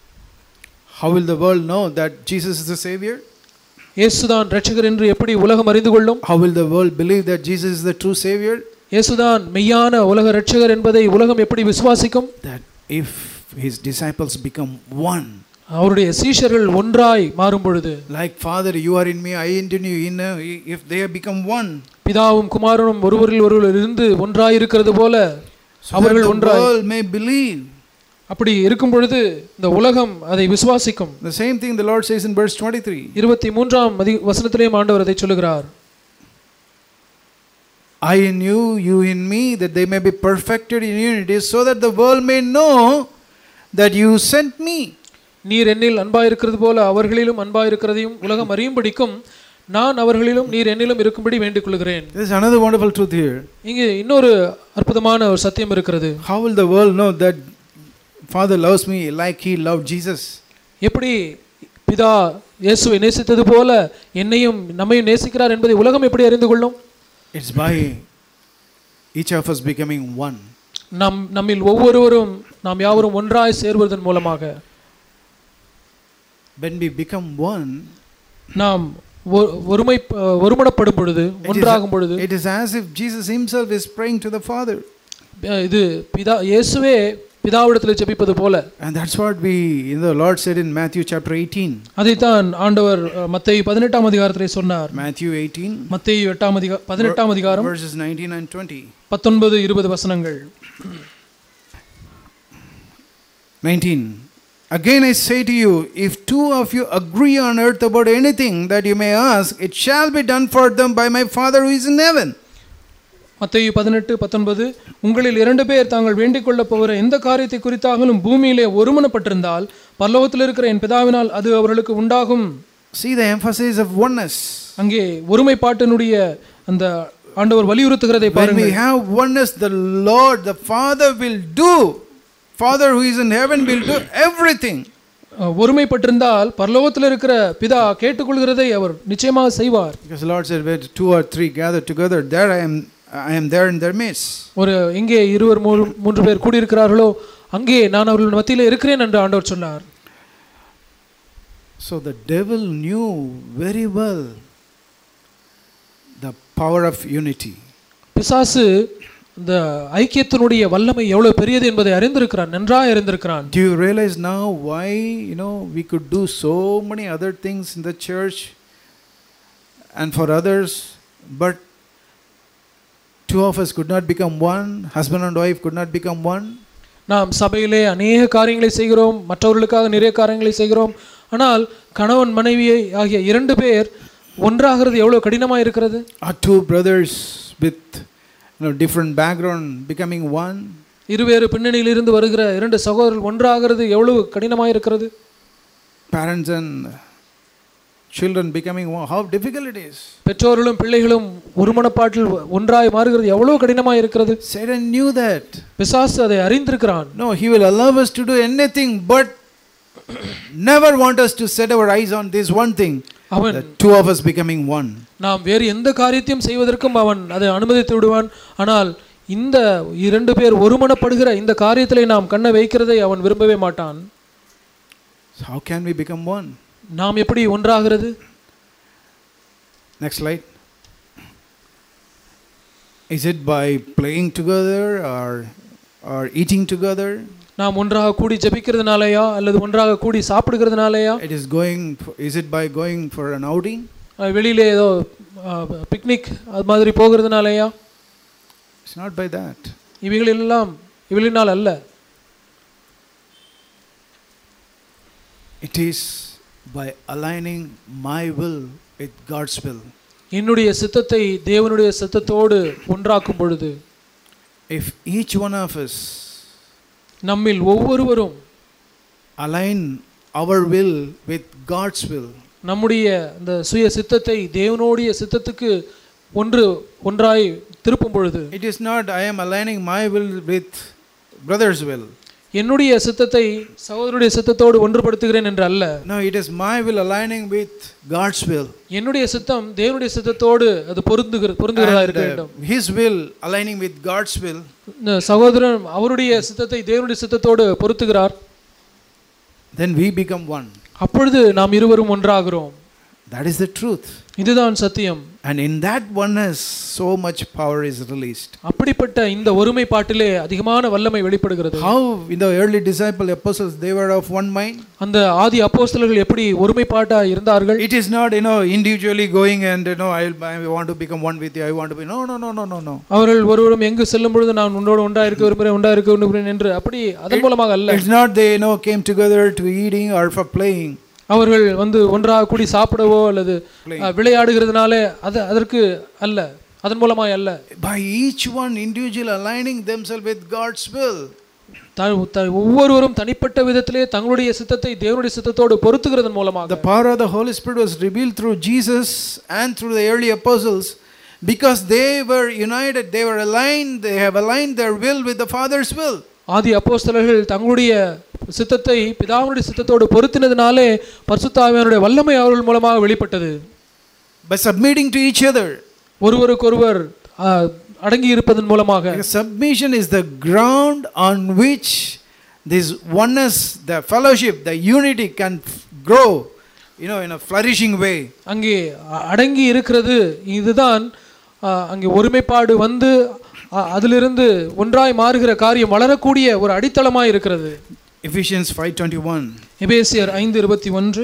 S1: How will the world know that Jesus is the Savior?
S2: இயேசுதான் ரட்சகர் என்று எப்படி உலகம் அறிந்து கொள்ளும்
S1: How will the world believe that Jesus is the true Savior?
S2: இயேசுதான் மெய்யான உலக ரட்சகர் என்பதை உலகம் எப்படி விசுவாசிக்கும்
S1: That if his disciples become one,
S2: அவருடைய சீஷர்கள் ஒன்றாய் மாறும் பொழுது
S1: like Father, you are in me, I in you, in, uh, if they have become one,
S2: பிதாவும் குமாரனும் ஒருவரில் ஒருவர் இருந்து ஒன்றாய் இருக்கிறது போல
S1: so that
S2: அவர்கள்
S1: the
S2: ஒன்றாய்
S1: world may believe.
S2: அப்படி இருக்கும் பொழுது இந்த உலகம் அதை விசுவாசிக்கும்
S1: The same thing the Lord says in verse 23.
S2: இருபத்தி மூன்றாம் மதி வசனத்திலேயும் ஆண்டவர் அதை சொல்லுகிறார்
S1: I in you, you in me, that they may be perfected in unity, so that the world may know that you sent me.
S2: நீர் என்னில் அன்பாயிருக்கிறது போல அவர்களிலும் அன்பாயிருக்கிறதையும் உலகம் அறியும்படிக்கும் நான் அவர்களிலும் நீர் என்னிலும் இருக்கும்படி வேண்டிக் கொள்கிறேன்
S1: There's another wonderful truth here.
S2: இங்கே இன்னொரு அற்புதமான ஒரு சத்தியம் இருக்கிறது
S1: How will the world know that Father loves me like he loved Jesus?
S2: எப்படி பிதா இயேசுவை நேசித்தது போல என்னையும் நம்மையும் நேசிக்கிறார் என்பதை உலகம் எப்படி அறிந்து கொள்ளும்
S1: It's by each of us becoming one.
S2: நம் நம்மில் ஒவ்வொருவரும் நாம் யாவரும் ஒன்றாய் சேர்வதன் மூலமாக
S1: When we become one,
S2: நாம் ஒ- ஒருமை ஒருமனப்படும் பொழுது
S1: it is,
S2: ஒன்றாகும் பொழுது
S1: it is as if Jesus himself is praying to the Father.
S2: அஹ் இது பிதா இயேசுவே பிதாவிடத்தில் ஜெபிப்பது போல
S1: And that's what we, you know, the Lord said in Matthew chapter 18.
S2: அதைத்தான் ஆண்டவர் மத்திய பதினெட்டாம் அதிகாரத்திலே சொன்னார்
S1: Matthew 18,
S2: மத்திய எட்டாம் அதிகா பதினெட்டாம் அதிகாரம்
S1: verses 19 and 20.
S2: பத்தொன்பது இருபது வசனங்கள்
S1: 19. Again I say to you, if two of you agree on earth about anything that you may ask, it shall be done for them by my Father who is in heaven.
S2: மத்திய பதினெட்டு பத்தொன்பது உங்களில் இரண்டு பேர் தாங்கள் வேண்டிக் கொள்ளப் போகிற எந்த காரியத்தை குறித்தாகலும் பூமியிலே ஒருமனப்பட்டிருந்தால் பரலோகத்தில் இருக்கிற என் பிதாவினால் அது அவர்களுக்கு உண்டாகும்
S1: See the emphasis of oneness.
S2: அங்கே ஒருமைப்பாட்டினுடைய அந்த ஆண்டவர் வலியுறுத்துகிறதை
S1: When
S2: பாருங்கள்
S1: we have oneness, the Lord, the Father will do. Father who is in heaven will do everything.
S2: அஹ், ஒருமைப்பட்டிருந்தால் பரலோகத்தில் இருக்கிற பிதா கேட்டுக்கொள்கிறதை அவர் நிச்சயமாக செய்வார்
S1: Because the Lord said, where two or three gather together, there I am, I am there in their midst.
S2: ஒரு எங்கே இருவர் மூன்று மூன்று பேர் கூடியிருக்கிறார்களோ அங்கே நான் அவர்கள் மத்தியில் இருக்கிறேன் என்று ஆண்டவர் சொன்னார்
S1: So the devil knew very well the power of unity.
S2: பிசாசு இந்த ஐக்கியத்தினுடைய வல்லமை எவ்வளவு பெரியது என்பதை அறிந்திருக்கிறான் நன்றாக அறிந்திருக்கிறான்
S1: Do you realize now why, you know, we could do so many other things in the church and for others, but two of us could not become one, husband and wife could not become one?
S2: நாம் சபையிலே அநேக காரியங்களை செய்கிறோம் மற்றவர்களுக்காக நிறைய காரியங்களை செய்கிறோம் ஆனால் கணவன் மனைவியை ஆகிய இரண்டு பேர் ஒன்றாகிறது எவ்வளவு கடினமாக இருக்கிறது
S1: Or two brothers with you know, different background becoming one?
S2: இருவேறு பின்னணியிலிருந்து வருகிற இரண்டு சகோதரர்கள் ஒன்றாகிறது எவ்வளவு கடினமாக இருக்கிறது
S1: Parents and children becoming one? How difficult it is.
S2: பெற்றோர்களும் பிள்ளைகளும் ஒருமனப்பாட்டில் ஒன்றாய் மாறுகிறது எவ்வளவு கடினமாக இருக்கிறது
S1: Satan knew that.
S2: பிசாசு அதை அறிந்திருக்கிறான்
S1: No, he will allow us to do anything but never want us to set our eyes on this one thing
S2: அவன்
S1: the two of us becoming one.
S2: நாம் வேறு எந்த காரியத்தையும் செய்வதற்கும் அவன் அதை அனுமதித்து விடுவான் ஆனால் இந்த இரண்டு பேர் ஒருமனப்படுகிற இந்த காரியத்திலே நாம் கண்ணை வைக்கிறதை அவன் விரும்பவே மாட்டான்
S1: So how can we become one?
S2: நாம் எப்படி ஒன்றாகிறது
S1: Next slide. Is it by playing together or, or eating together?
S2: நாம் ஒன்றாக கூடி ஜெபிக்கிறதுனாலயா அல்லது ஒன்றாக கூடி சாப்பிடுகிறதுனாலயா
S1: It is going. For, is it by going for an outing?
S2: அஹ் வெளியிலே ஏதோ பிக்னிக் அது மாதிரி போகிறதுனாலயா
S1: It's not by that.
S2: இவைகள் எல்லாம் இவைகளினால் அல்ல
S1: It is by aligning my will with God's will.
S2: என்னுடைய சித்தத்தை தேவனுடைய சித்தத்தோடு ஒன்றாக்கும் பொழுது
S1: If each one of us
S2: நம்மில் ஒவ்வொருவரும்
S1: align our will with God's will,
S2: நம்முடைய அந்த சுய சித்தத்தை தேவனுடைய சித்தத்துக்கு ஒன்று ஒன்றாய் திருப்பும் பொழுது
S1: it is not I am aligning my will with brother's will.
S2: என்னுடைய சித்தத்தை சகோதரனுடைய சித்தத்தோடு ஒன்றுபடுத்துகிறேன் என்று அல்ல
S1: No, it is my will aligning with God's will.
S2: என்னுடைய சித்தம் தேவனுடைய சித்தத்தோடு அது பொருந்துகிற பொருந்துகிறதா இருக்க
S1: And, uh,
S2: வேண்டும்
S1: his will aligning with God's will.
S2: இந்த சகோதரன் அவருடைய சித்தத்தை தேவனுடைய சித்தத்தோடு பொருத்துகிறார்
S1: Then we become one.
S2: அப்பொழுது நாம் இருவரும் ஒன்றாகிறோம்
S1: That is the truth.
S2: இதுதான் சத்தியம்
S1: And in that oneness, so much power is released.
S2: அப்படிப்பட்ட இந்த ஒருமைப்பாட்டிலே அதிகமான வல்லமை வெளிப்படுகிறது
S1: How in the early disciple apostles they were of one mind?
S2: அந்த ஆதி அப்போஸ்தலர்கள் எப்படி ஒருமைப்பாட்டா இருந்தார்கள்
S1: It is not, you know, individually going and, you know, I, I want to become one with you, I want to be. No, no, no, no, no, no.
S2: அவர்கள் ஒருவரும் எங்கு செல்லும் பொழுது நான் உன்னோடு ஒன்றா இருக்க விரும்புகிறேன் ஒன்றா இருக்க விரும்புகிறேன் என்று அப்படி அதன் மூலமாக அல்ல
S1: It's not they, you know, came together to eating or for playing.
S2: அவர்கள் வந்து ஒன்றாக கூடி சாப்பிடவோ அல்லது அஹ், விளையாடுகிறதுனால அது அதற்கு அல்ல அதன் மூலமாய் அல்ல
S1: By each one individual aligning themselves with God's will.
S2: த- த- ஒவ்வொருவரும் தனிப்பட்ட விதத்திலே தங்களுடைய சித்தத்தை தேவனுடைய சித்தத்தோடு பொருத்துகிறதன் மூலமாக
S1: The power of the Holy Spirit was revealed through Jesus and through the early apostles because they were united, they were aligned, they have aligned their will with the Father's will.
S2: ஆதி அப்போஸ்தலர்கள் தங்களுடைய சித்தத்தை பிதாவுடைய சித்தத்தோடு பொருத்தினதினாலே பரிசுத்தாவியனுடைய வல்லமை அவர்கள் மூலமாக வெளிப்பட்டது
S1: By submitting to each other.
S2: ஒருவருக்கொருவர் அஹ், அடங்கி இருப்பதன் மூலமாக
S1: Because submission is the ground on which this oneness, the fellowship, the unity can f- grow, you know, in a flourishing way.
S2: அங்கே அ- அடங்கி இருக்கிறது இதுதான் அஹ், அங்கே ஒருமைப்பாடு வந்து அ- அதிலிருந்து ஒன்றாய் மாறுகிற காரியம் வளரக்கூடிய ஒரு அடித்தளமாய் இருக்கிறது
S1: Ephesians 5:21.
S2: எபேசியர் ஐந்து இருபத்தி ஒன்று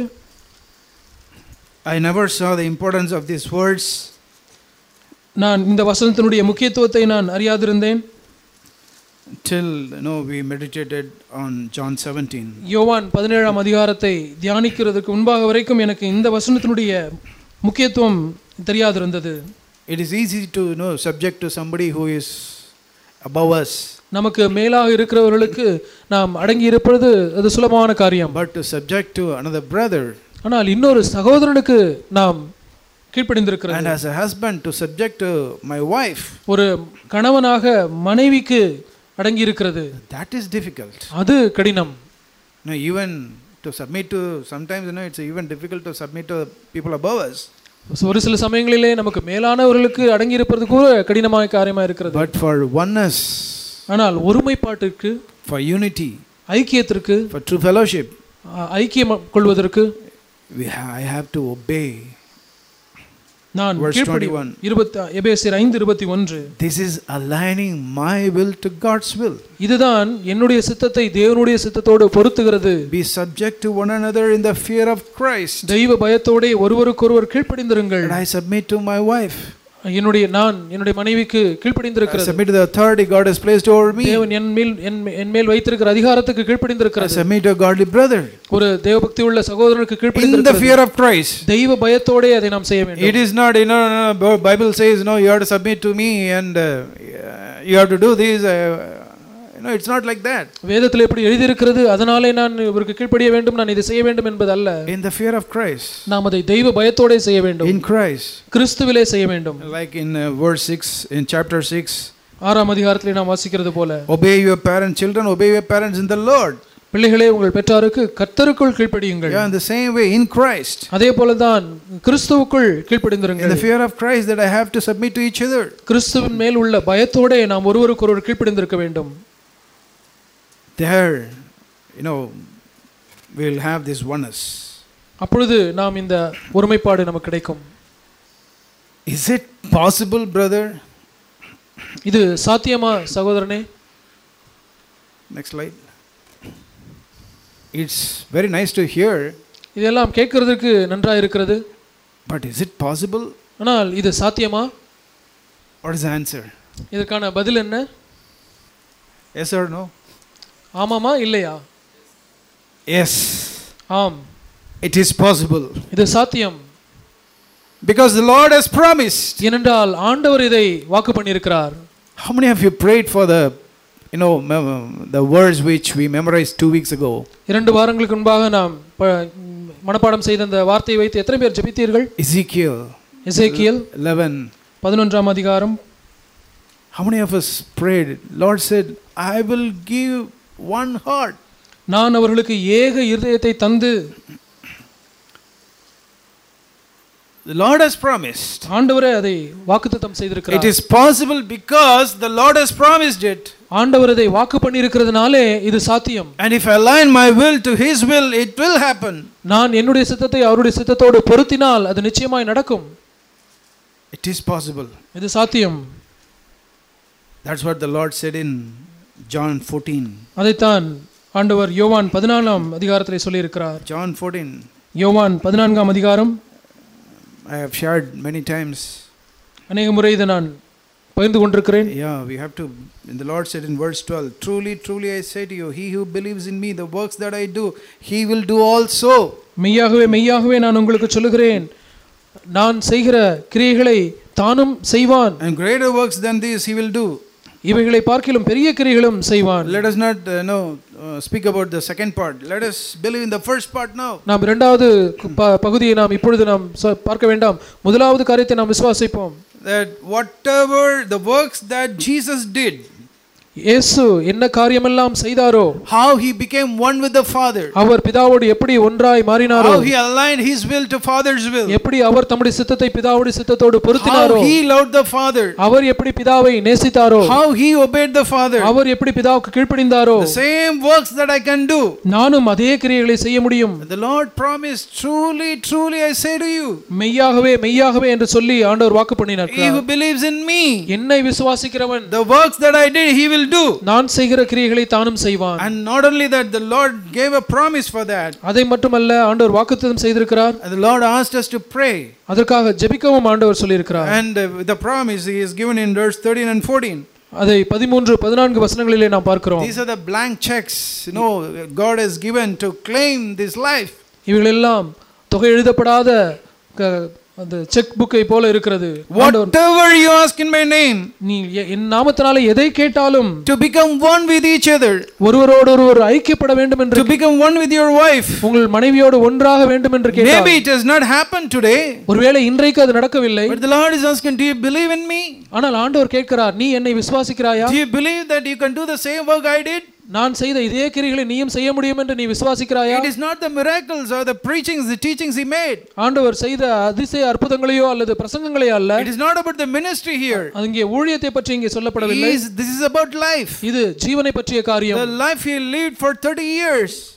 S1: I never saw the importance of these words
S2: நான் இந்த வசனத்தினுடைய முக்கியத்துவத்தை நான் அறியாதிருந்தேன்
S1: till you know we meditated on John 17.
S2: யோவான் பதினேழாம் அதிகாரத்தை தியானிக்கிறதுக்கு முன்பாக வரைக்கும் எனக்கு இந்த வசனத்தினுடைய முக்கியத்துவம் தெரியாதிருந்தது
S1: It is easy to you know subject to somebody who is above us,
S2: நமக்கு மேலாக இருக்கிறவர்களுக்கு நாம் அடங்கி இருப்பது அது சுலபமான காரியம்
S1: but to subject to another brother,
S2: ஆனால் இன்னொரு சகோதரனுக்கு நாம் கீழ்ப்படிந்திருக்கிறது
S1: and as a husband to subject to my wife.
S2: ஒரு கணவனாக மனைவிக்கு அடங்கி இருக்கிறது
S1: That is difficult.
S2: அது கடினம்
S1: No, even to submit to sometimes you know it's even difficult to submit to people above us.
S2: ஒரு சில சமயங்களிலே நமக்கு மேலானவர்களுக்கு அடங்கி இருப்பது கூட கடினமான காரியமா இருக்கிறது
S1: But for oneness,
S2: ஆனால் ஒருமைப்பாட்டிற்கு
S1: for unity,
S2: ஐக்கியத்திற்கு
S1: for true fellowship,
S2: அ- ஐக்கியம் கொள்வதற்கு
S1: we ha- I have to obey.
S2: நான்
S1: Verse
S2: கீழ்ப்படி
S1: 21.
S2: இருபத்தி எபேசியர் ஐந்து இருபத்தி ஒன்று
S1: This is aligning my will to God's will.
S2: இதுதான் என்னுடைய சித்தத்தை தேவனுடைய சித்தத்தோடு பொருத்துகிறது
S1: Be subject to one another in the fear of Christ.
S2: தெய்வ பயத்தோடே ஒருவருக்கொருவர் கீழ்ப்படிந்திருங்கள்
S1: And I submit to my wife.
S2: என்னுடைய நான் என்னுடைய மனைவிக்கு
S1: I
S2: கீழ்ப்படிந்திருக்கிறது
S1: submit to the authority God has placed over me.
S2: தேவன் என் மேல் என் மே- என் மேல் வைத்திருக்கிற அதிகாரத்துக்கு
S1: I
S2: கீழ்ப்படிந்திருக்கிறது
S1: submit to a godly brother.
S2: ஒரு தேவபக்தி உள்ள சகோதரனுக்கு
S1: In the
S2: கீழ்ப்படிந்திருக்கிறது
S1: fear of Christ.
S2: தெய்வ பயத்தோடே அதை நாம் செய்ய வேண்டும்
S1: It is not, you know, no, no, Bible says, no, you have to submit to me and uh, you have to do this. Uh, you know, it's not like that.
S2: வேதத்தில் எப்படி எழுதியிருக்கிறது அதனாலே நான் இவருக்கு கீழ்ப்படிய வேண்டும் நான் இதை செய்ய வேண்டும் என்பது அல்ல
S1: In the fear of Christ.
S2: நாம் அதை தெய்வ பயத்தோடே செய்ய வேண்டும்
S1: In Christ.
S2: கிறிஸ்துவிலே செய்ய வேண்டும்
S1: Like in uh, verse 6, in chapter 6,
S2: ஆறாம் அதிகாரத்திலே நாம் வாசிக்கிறது போல
S1: obey your parents, children, obey your parents in the Lord.
S2: பிள்ளைகளே உங்கள் பெற்றாருக்கு கர்த்தருக்குள் கீழ்ப்படியுங்கள்
S1: Yeah, in the same way, in Christ.
S2: அதே போலதான் கிறிஸ்துவுக்குள்
S1: In
S2: கீழ்ப்படிந்திருங்கள்
S1: the fear of Christ, that I have to submit to each other.
S2: கிறிஸ்துவின் மேல் உள்ள பயத்தோடே நாம் ஒருவருக்கொருவர் கீழ்ப்படிந்திருக்க வேண்டும்
S1: There, you know, we'll have this oneness.
S2: அப்பொழுது நாம் இந்த ஒருமைப்பாடு நமக்கு கிடைக்கும்
S1: Is it possible, brother?
S2: இது சாத்தியமா சகோதரனே
S1: Next slide. It's very nice to hear,
S2: இதெல்லாம் கேட்கறதுக்கு நன்றாக இருக்கிறது
S1: but is it possible?
S2: ஆனால் இது சாத்தியமா
S1: What is the answer?
S2: இதற்கான பதில் என்ன
S1: Yes or no?
S2: ஆமாமா இல்லையா
S1: Yes,
S2: ஆம்
S1: it is possible.
S2: இது சாத்தியம்
S1: Because the Lord has promised.
S2: ஏனென்றால் ஆண்டவர் இதை வாக்கு பண்ணியிருக்கிறார்
S1: How many of you prayed for the, you know, mem- the words which we memorized two weeks ago?
S2: இரண்டு வாரங்களுக்கு முன்பாக நாம் ப- மனப்பாடம் செய்த அந்த வார்த்தையை வைத்து எத்தனை பேர் ஜெபித்தீர்கள்
S1: Ezekiel
S2: எசேக்கியல்
S1: 11.
S2: பதினொன்றாம் அதிகாரம்
S1: How many of us prayed? Lord said, I will give one heart.
S2: நான் அவர்களுக்கு ஏக இருதயத்தை தந்து
S1: The Lord has promised.
S2: ஆண்டவரே அதை வாக்குத்தத்தம்
S1: It
S2: செய்திருக்கிறார்
S1: is possible because the Lord has promised it.
S2: ஆண்டவர் இதை வாக்கு பண்ணியிருக்கிறதுனாலே இது சாத்தியம்
S1: And if I align my will to His will, it will happen.
S2: நான் என்னுடைய சித்தத்தை அவருடைய சித்தத்தோடு பொருத்தினால் அது நிச்சயமாய் நடக்கும்
S1: It is possible.
S2: இது சாத்தியம்
S1: That's what the Lord said in John 14.
S2: அதைத்தான் ஆண்டவர் யோவான் பதினாலாம் அதிகாரத்திலே சொல்லியிருக்கிறார்
S1: John 14.
S2: யோவான் பதினான்காம் அதிகாரம்
S1: I have shared many times.
S2: அநேக முறை இதை நான் பகிர்ந்து கொண்டிருக்கிறேன்
S1: Yeah, we have to. And the Lord said in verse 12 Truly, truly, I say to you, he who believes in me, the works that I do, he will do also.
S2: மெய்யாகவே மெய்யாகவே நான் உங்களுக்கு சொல்லுகிறேன் நான் செய்கிற கிரியைகளை தானும் செய்வான்
S1: And greater works than these he will do.
S2: இவைகளை பார்க்கிலும் பெரிய கிரியைகளும் செய்வான்
S1: Let us not uh, no, uh, speak about the second part. Let us believe in the first part now.
S2: நாம் இரண்டாவது ப- பகுதியை நாம் இப்பொழுது நாம் ச- பார்க்க வேண்டாம் முதலாவது காரியத்தை நாம் விசுவாசிப்போம்
S1: That whatever the works that Jesus did,
S2: இயேசு என்ன காரியமெல்லாம் செய்தாரோ
S1: how he became one with the Father,
S2: அவர் பிதாவோடு எப்படி ஒன்றாய் மாறினாரோ
S1: how he aligned his will to Father's will,
S2: எப்படி அவர் தம்முடைய சித்தத்தை பிதாவுடைய சித்தத்தோடு
S1: how
S2: பொருத்தினாரோ
S1: he loved the Father,
S2: அவர் எப்படி பிதாவை நேசித்தாரோ
S1: how he obeyed the Father.
S2: அவர் எப்படி பிதாவுக்கு கீழ்ப்படிந்தாரோ
S1: The same works that I can do.
S2: நானும் அதே கிரியைகளை செய்ய முடியும்
S1: The Lord promised, truly, truly, I say to you,
S2: மெய்யாகவே மெய்யாகவே என்று சொல்லி ஆண்டவர் வாக்கு பண்ணினார்
S1: he who believes in me,
S2: என்னை விசுவாசிக்கிறவன்
S1: the works that I did, he will do.
S2: நான் செய்கிற கிரியைகளை தானும் செய்வான்
S1: And not only that, the Lord gave a promise for that.
S2: அதை மட்டுமல்ல ஆண்டவர் வாக்குத்தத்தம் செய்திருக்கிறார்
S1: And the Lord asked us to pray.
S2: அதற்காக ஜெபிக்கவும் ஆண்டவர் சொல்லியிருக்கிறார்
S1: And uh, the promise he is given in verse 13 and 14.
S2: அதை பதிமூன்று பதினான்கு வசனங்களிலே நாம் பார்க்கிறோம்
S1: These are the blank checks, you know, God has given to claim this life.
S2: இவைகளெல்லாம் தொகை எழுதப்படாத க- அந்த செக் புக்கை போல இருக்கிறது ஆண்டவர்
S1: Whatever you ask in my name,
S2: நீ எ- என் நாமத்தினாலே எதை கேட்டாலும்
S1: to become one with each other,
S2: ஒருவரோடு ஒருவர் ஐக்கியப்பட வேண்டும் என்று
S1: to become one with your wife.
S2: உங்கள் மனைவியோடு ஒன்றாக வேண்டும் என்று கேட்டார்
S1: Maybe it has not happened today,
S2: ஒருவேளை இன்றைக்கு அது நடக்கவில்லை
S1: but the Lord is asking, Do you believe in me?
S2: ஆனால் ஆண்டவர் கேட்கிறார் நீ என்னை விசுவாசிக்கிறாயா
S1: Do you believe that you can do the same work I did?
S2: நான் செய்த இதே கிரிகளை நீயும் செய்ய முடியும் என்று நீ விசுவாசிக்கிறாயா
S1: It is not the miracles or the preachings, the teachings he made.
S2: ஆண்டவர் செய்த அதிசய அற்புதங்களையோ அல்லது பிரசங்கங்களையோ அல்ல
S1: It is not about the ministry here.
S2: அது இங்கே ஊழியத்தை பற்றி இங்கே சொல்லப்படவில்லை
S1: He is- this is about life.
S2: இது ஜீவனை பற்றிய காரியம்
S1: The life he lived for 30 years.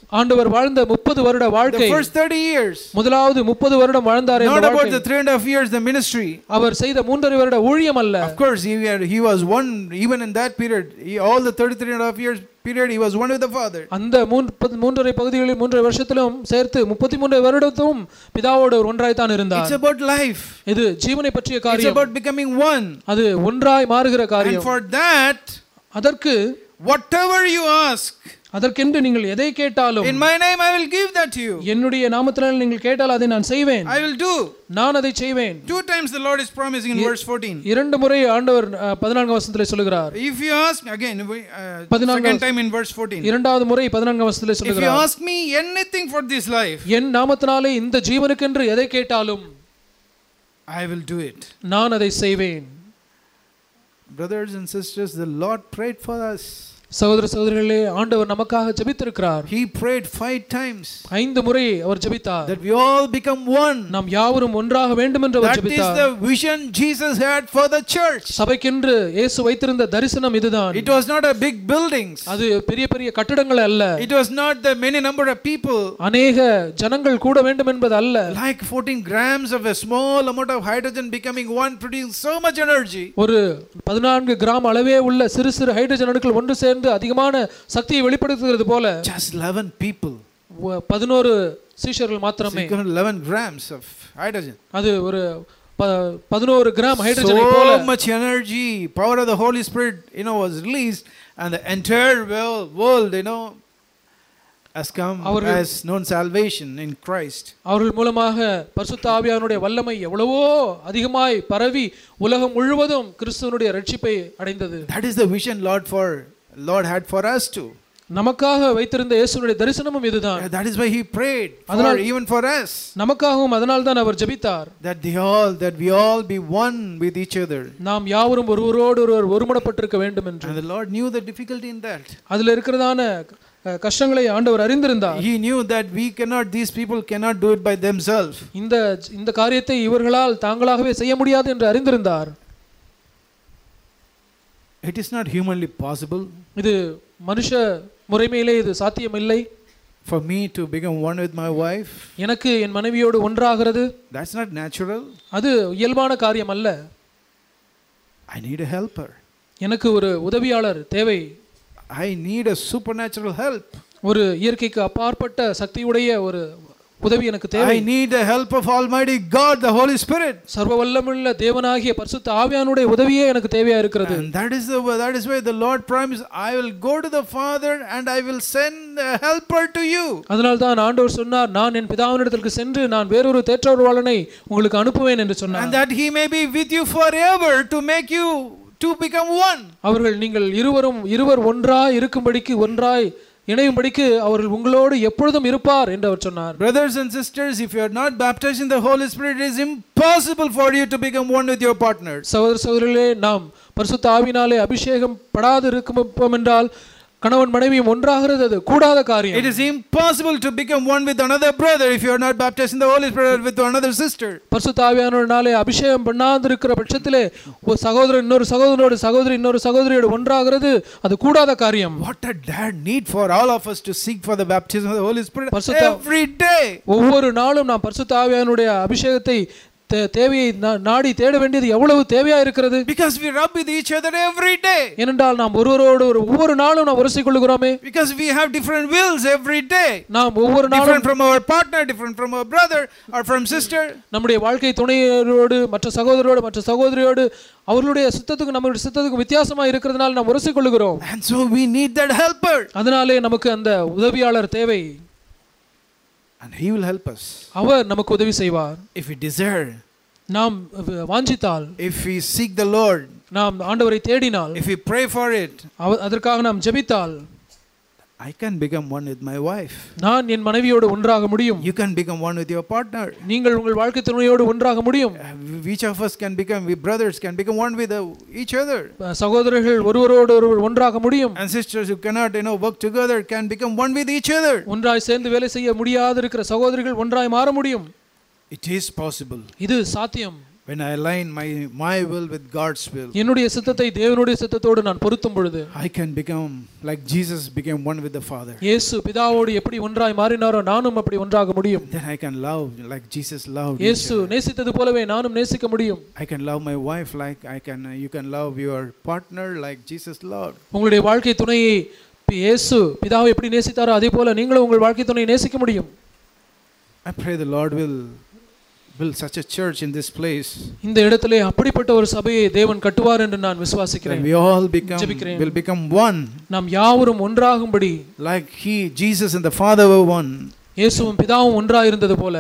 S2: ஆண்டவர் வாழ்ந்த முப்பது வருட
S1: The
S2: வாழ்க்கை
S1: first 30 years.
S2: முதலாவது முப்பது வருடம் வாழ்ந்தார்
S1: Not
S2: இந்த
S1: about
S2: வாழ்க்கை
S1: the three and a half years, the ministry.
S2: அவர் செய்த மூன்றரை வருட ஊழியம் அல்ல
S1: Of course, he, had, he was one, even in that period, he, all the 33 and a half years period, he was one with the Father.
S2: அந்த மூன்று மூன்றரை பகுதிகளில் மூன்றரை வருஷத்திலும் சேர்த்து முப்பத்தி மூன்று வருடத்தும் பிதாவோடு ஒரு ஒன்றாய்த்தான்
S1: It's
S2: இருந்தார்
S1: about life.
S2: இது ஜீவனை பற்றிய
S1: It's
S2: காரியம்
S1: about becoming one.
S2: அது ஒன்றாய் மாறுகிற
S1: And
S2: காரியம்
S1: for that,
S2: அதற்கு
S1: whatever you ask,
S2: அதற்கென்று நீங்கள் எதை கேட்டாலும்
S1: in my name, I will give that to you.
S2: என்னுடைய நாமத்தினால் நீங்கள் கேட்டால் அதை நான் செய்வேன்
S1: I will do.
S2: நான் அதை செய்வேன்
S1: Two times the Lord is promising in verse 14.
S2: இரண்டு முறை ஆண்டவர் அஹ், பதினான்காம் வசனத்திலே சொல்லுகிறார்
S1: If you ask me, again, we, uh,
S2: பதினான்காம்
S1: second time in verse 14.
S2: இரண்டாவது முறை பதினான்காம் வசனத்திலே
S1: If you
S2: சொல்லுகிறார்
S1: ask me anything for this life,
S2: என் நாமத்தினாலே இந்த ஜீவனுக்கென்று எதை கேட்டாலும்
S1: I will do it.
S2: நான் அதை செய்வேன்
S1: Brothers and sisters, the Lord prayed for us.
S2: சகோதர சகோதரிகளே ஆண்டவர் நமக்காக ஜெபித்திருக்கிறார்
S1: He prayed five times
S2: ஐந்து முறை அவர் ஜெபித்தார்
S1: that we all become one.
S2: நாம் யாவரும் ஒன்றாக வேண்டும் என்று அவர்
S1: That is
S2: ஜெபித்தார்
S1: the vision Jesus had for the church.
S2: சபைக்கென்று இயேசு வைத்திருந்த தரிசனம் இதுதான்
S1: It was not a big buildings.
S2: அது பெரிய பெரிய கட்டடங்கள் அல்ல
S1: It was not the many number of people.
S2: அநேக ஜனங்கள் கூட வேண்டும் என்பது அல்ல
S1: Like 14 grams of a small amount of hydrogen becoming one, producing so much energy.
S2: ஒரு பதினான்கு கிராம் அளவே உள்ள சிறு சிறு ஹைட்ரஜன் அணுக்கள் ஒன்று சேர்ந்து அதிகமான சக்தியை வெளிப்படுத்துகிறது போல
S1: Just 11 people.
S2: ஒ- பதினோரு சீஷர்கள்
S1: So
S2: மாத்திரமே
S1: you got 11 grams of hydrogen.
S2: அது ஒரு ப- பதினோரு கிராம் ஹைட்ரஜனை போல
S1: So much energy, power of the Holy Spirit, you know, was released, and the entire world, world you know, has come,
S2: அவர்கள்-
S1: has known salvation in Christ.
S2: அவர்கள் மூலமாக பரிசுத்த ஆவியானுடைய வல்லமை எவ்வளவோ அதிகமாய் பரவி உலகம் முழுவதும் கிறிஸ்துவனுடைய ரட்சிப்பை அடைந்தது
S1: That is the vision Lord for Lord had for us too.
S2: நமக்காக வைத்திருந்த இயேசுனுடைய தரிசனமும் இதுதான்
S1: That is why He prayed, for,
S2: அதனால்-
S1: even for us,
S2: நமக்காகவும் அதனால் தான் அவர் ஜெபித்தார்
S1: that they all, that we all be one with each other.
S2: நாம் யாவரும் ஒருவரோடு ஒருவர் ஒருமுடப்பட்டிருக்க வேண்டும் என்று
S1: And the Lord knew the difficulty in that.
S2: அதுல இருக்கிறதான அஹ், கஷ்டங்களை ஆண்டவர் அறிந்திருந்தார்
S1: He knew that we cannot, these people cannot do it by themselves.
S2: இந்த இந்த காரியத்தை இவர்களால் தாங்களாகவே செய்ய முடியாது என்று அறிந்திருந்தார்
S1: It is not humanly possible
S2: இது மனுஷ முறைமையிலே இது சாத்தியமில்லை
S1: for me to become one with my wife.
S2: எனக்கு என் மனைவியோடு ஒன்றாகிறது
S1: That's not natural.
S2: அது இயல்பான காரியம் அல்ல
S1: I need a helper.
S2: எனக்கு ஒரு உதவியாளர் தேவை
S1: I need a supernatural help.
S2: ஒரு இயற்கைக்கு அப்பாற்பட்ட சக்தியுடைய ஒரு உதவி எனக்கு தேவை
S1: I need the help of Almighty God, the Holy Spirit.
S2: சர்வ வல்லமுள்ள தேவனாகிய பரிசுத்த ஆவியானுடைய உதவியே எனக்கு தேவையா இருக்கிறது
S1: And that is the that is why the Lord promised, I will go to the Father and I will send a helper to you.
S2: அதனால் தான் ஆண்டவர் சொன்னார் நான் என் பிதாவினிடத்திற்கு சென்று நான் வேறொரு தேற்றொருவாளனை உங்களுக்கு அனுப்புவேன் என்று
S1: And
S2: சொன்னார்
S1: that he may be with you forever to make you to become one.
S2: அவர்கள் நீங்கள் இருவரும் இருவர் ஒன்றாய் இருக்கும்படிக்கு ஒன்றாய் இணையும்படிக்கு அவர்கள் உங்களோடு எப்பொழுதும் இருப்பார் என்று அவர் சொன்னார்
S1: Brothers and sisters, if you are not baptized in the Holy Spirit, it is impossible for you to become one with your partners.
S2: சகோதர சகோதரிகளே நாம் பரிசுத்த ஆவினாலே அபிஷேகம் படாது இருக்கும் என்றால் கணவன் மனைவியும் ஒன்றாகிறது அது கூடாத
S1: It
S2: காரியம்
S1: is impossible to become one with another brother if you are not baptized in the Holy Spirit or with another sister.
S2: பரிசுத்த ஆவியானவர்னாலே அபிஷேகம் பண்ணாது இருக்கிற பட்சத்திலே ஒரு சகோதரன் இன்னொரு சகோதரனோடு சகோதரி இன்னொரு சகோதரியோடு ஒன்றாகிறது அது கூடாத காரியம்
S1: What a dad need for all of us to seek for the baptism of the Holy Spirit
S2: பரிசுத்த-
S1: every day.
S2: ஒவ்வொரு நாளும் நாம் பரிசுத்த ஆவியானுடைய அபிஷேகத்தை தே- தேவையை நா- நாடி தேட வேண்டியது எவ்வளவு தேவையா இருக்கிறது
S1: Because we rub with each other every day.
S2: ஏனென்றால் நாம் ஒருவரோடு ஒரு ஒவ்வொரு நாளும் நாம் உரசிக் கொள்கிறோமே
S1: Because we have different wills every day.
S2: நாம் ஒவ்வொரு நாளும்
S1: Different from our partner, different from our brother or from sister.
S2: நம்முடைய வாழ்க்கை துணையரோடு மற்ற சகோதரரோடு மற்ற சகோதரியோடு அவர்களுடைய சித்தத்துக்கு நம்மளுடைய சித்தத்துக்கு வித்தியாசமா இருக்கிறதுனால நாம் உரசிக் கொள்கிறோம்
S1: And so we need that helper.
S2: அதனாலே நமக்கு அந்த உதவியாளர் தேவை
S1: And he will help us.
S2: அவர் நமக்கு உதவி செய்வார்
S1: If we desire,
S2: நாம் வாஞ்சித்தால்
S1: if we seek the Lord,
S2: நாம் ஆண்டவரை தேடினால்
S1: if we pray for it,
S2: அவ- அதற்காக நாம் ஜெபித்தால்
S1: I can become one with my wife.
S2: நான் என் மனைவியோடு ஒன்றாக முடியும்
S1: You can become one with your partner.
S2: நீங்கள் உங்கள் வாழ்க்கை துணையோடு ஒன்றாக முடியும்
S1: Uh, Each of us can become, we brothers can become one with uh, each other.
S2: சகோதரர்கள் ஒருவரோடு ஒருவர் ஒன்றாக முடியும்
S1: And sisters who cannot, you know, work together can become one with each other.
S2: ஒன்றாய் சேர்ந்து வேலை செய்ய முடியாது இருக்கிற சகோதரிகள் ஒன்றாய் மாற முடியும்
S1: It is possible
S2: இது சாத்தியம்
S1: when I align my, my will with God's will,
S2: என்னுடைய சித்தத்தை தேவனுடைய சித்தத்தோடு நான் பொருத்தும் பொழுது
S1: I can become like Jesus became one with the Father.
S2: இயேசு பிதாவோடு எப்படி ஒன்றாய் மாறினாரோ நானும் அப்படி ஒன்றாக முடியும்
S1: Then I can love like Jesus loved. each
S2: இயேசு
S1: other.
S2: நேசித்தது போலவே நானும் நேசிக்க முடியும்
S1: I can love my wife like I can. You can love your partner like Jesus loved.
S2: உங்களுடைய வாழ்க்கை துணையை பி- இயேசு பிதாவை எப்படி நேசித்தாரோ அதே போல நீங்களும் உங்கள் வாழ்க்கை துணையை நேசிக்க முடியும்
S1: I pray the Lord will build such a church in this place
S2: இந்த இடத்திலே அப்படிப்பட்ட ஒரு சபையை தேவன் கட்டுவார் என்று நான்
S1: that
S2: விசுவாசிக்கிறேன்
S1: we all become
S2: ஜெபிக்கிறேன்.
S1: will become one
S2: நாம் யாவரும் ஒன்றாகும்படி
S1: like He, Jesus, and the Father were one.
S2: இயேசுவும் பிதாவும் ஒன்றாக இருந்தது போல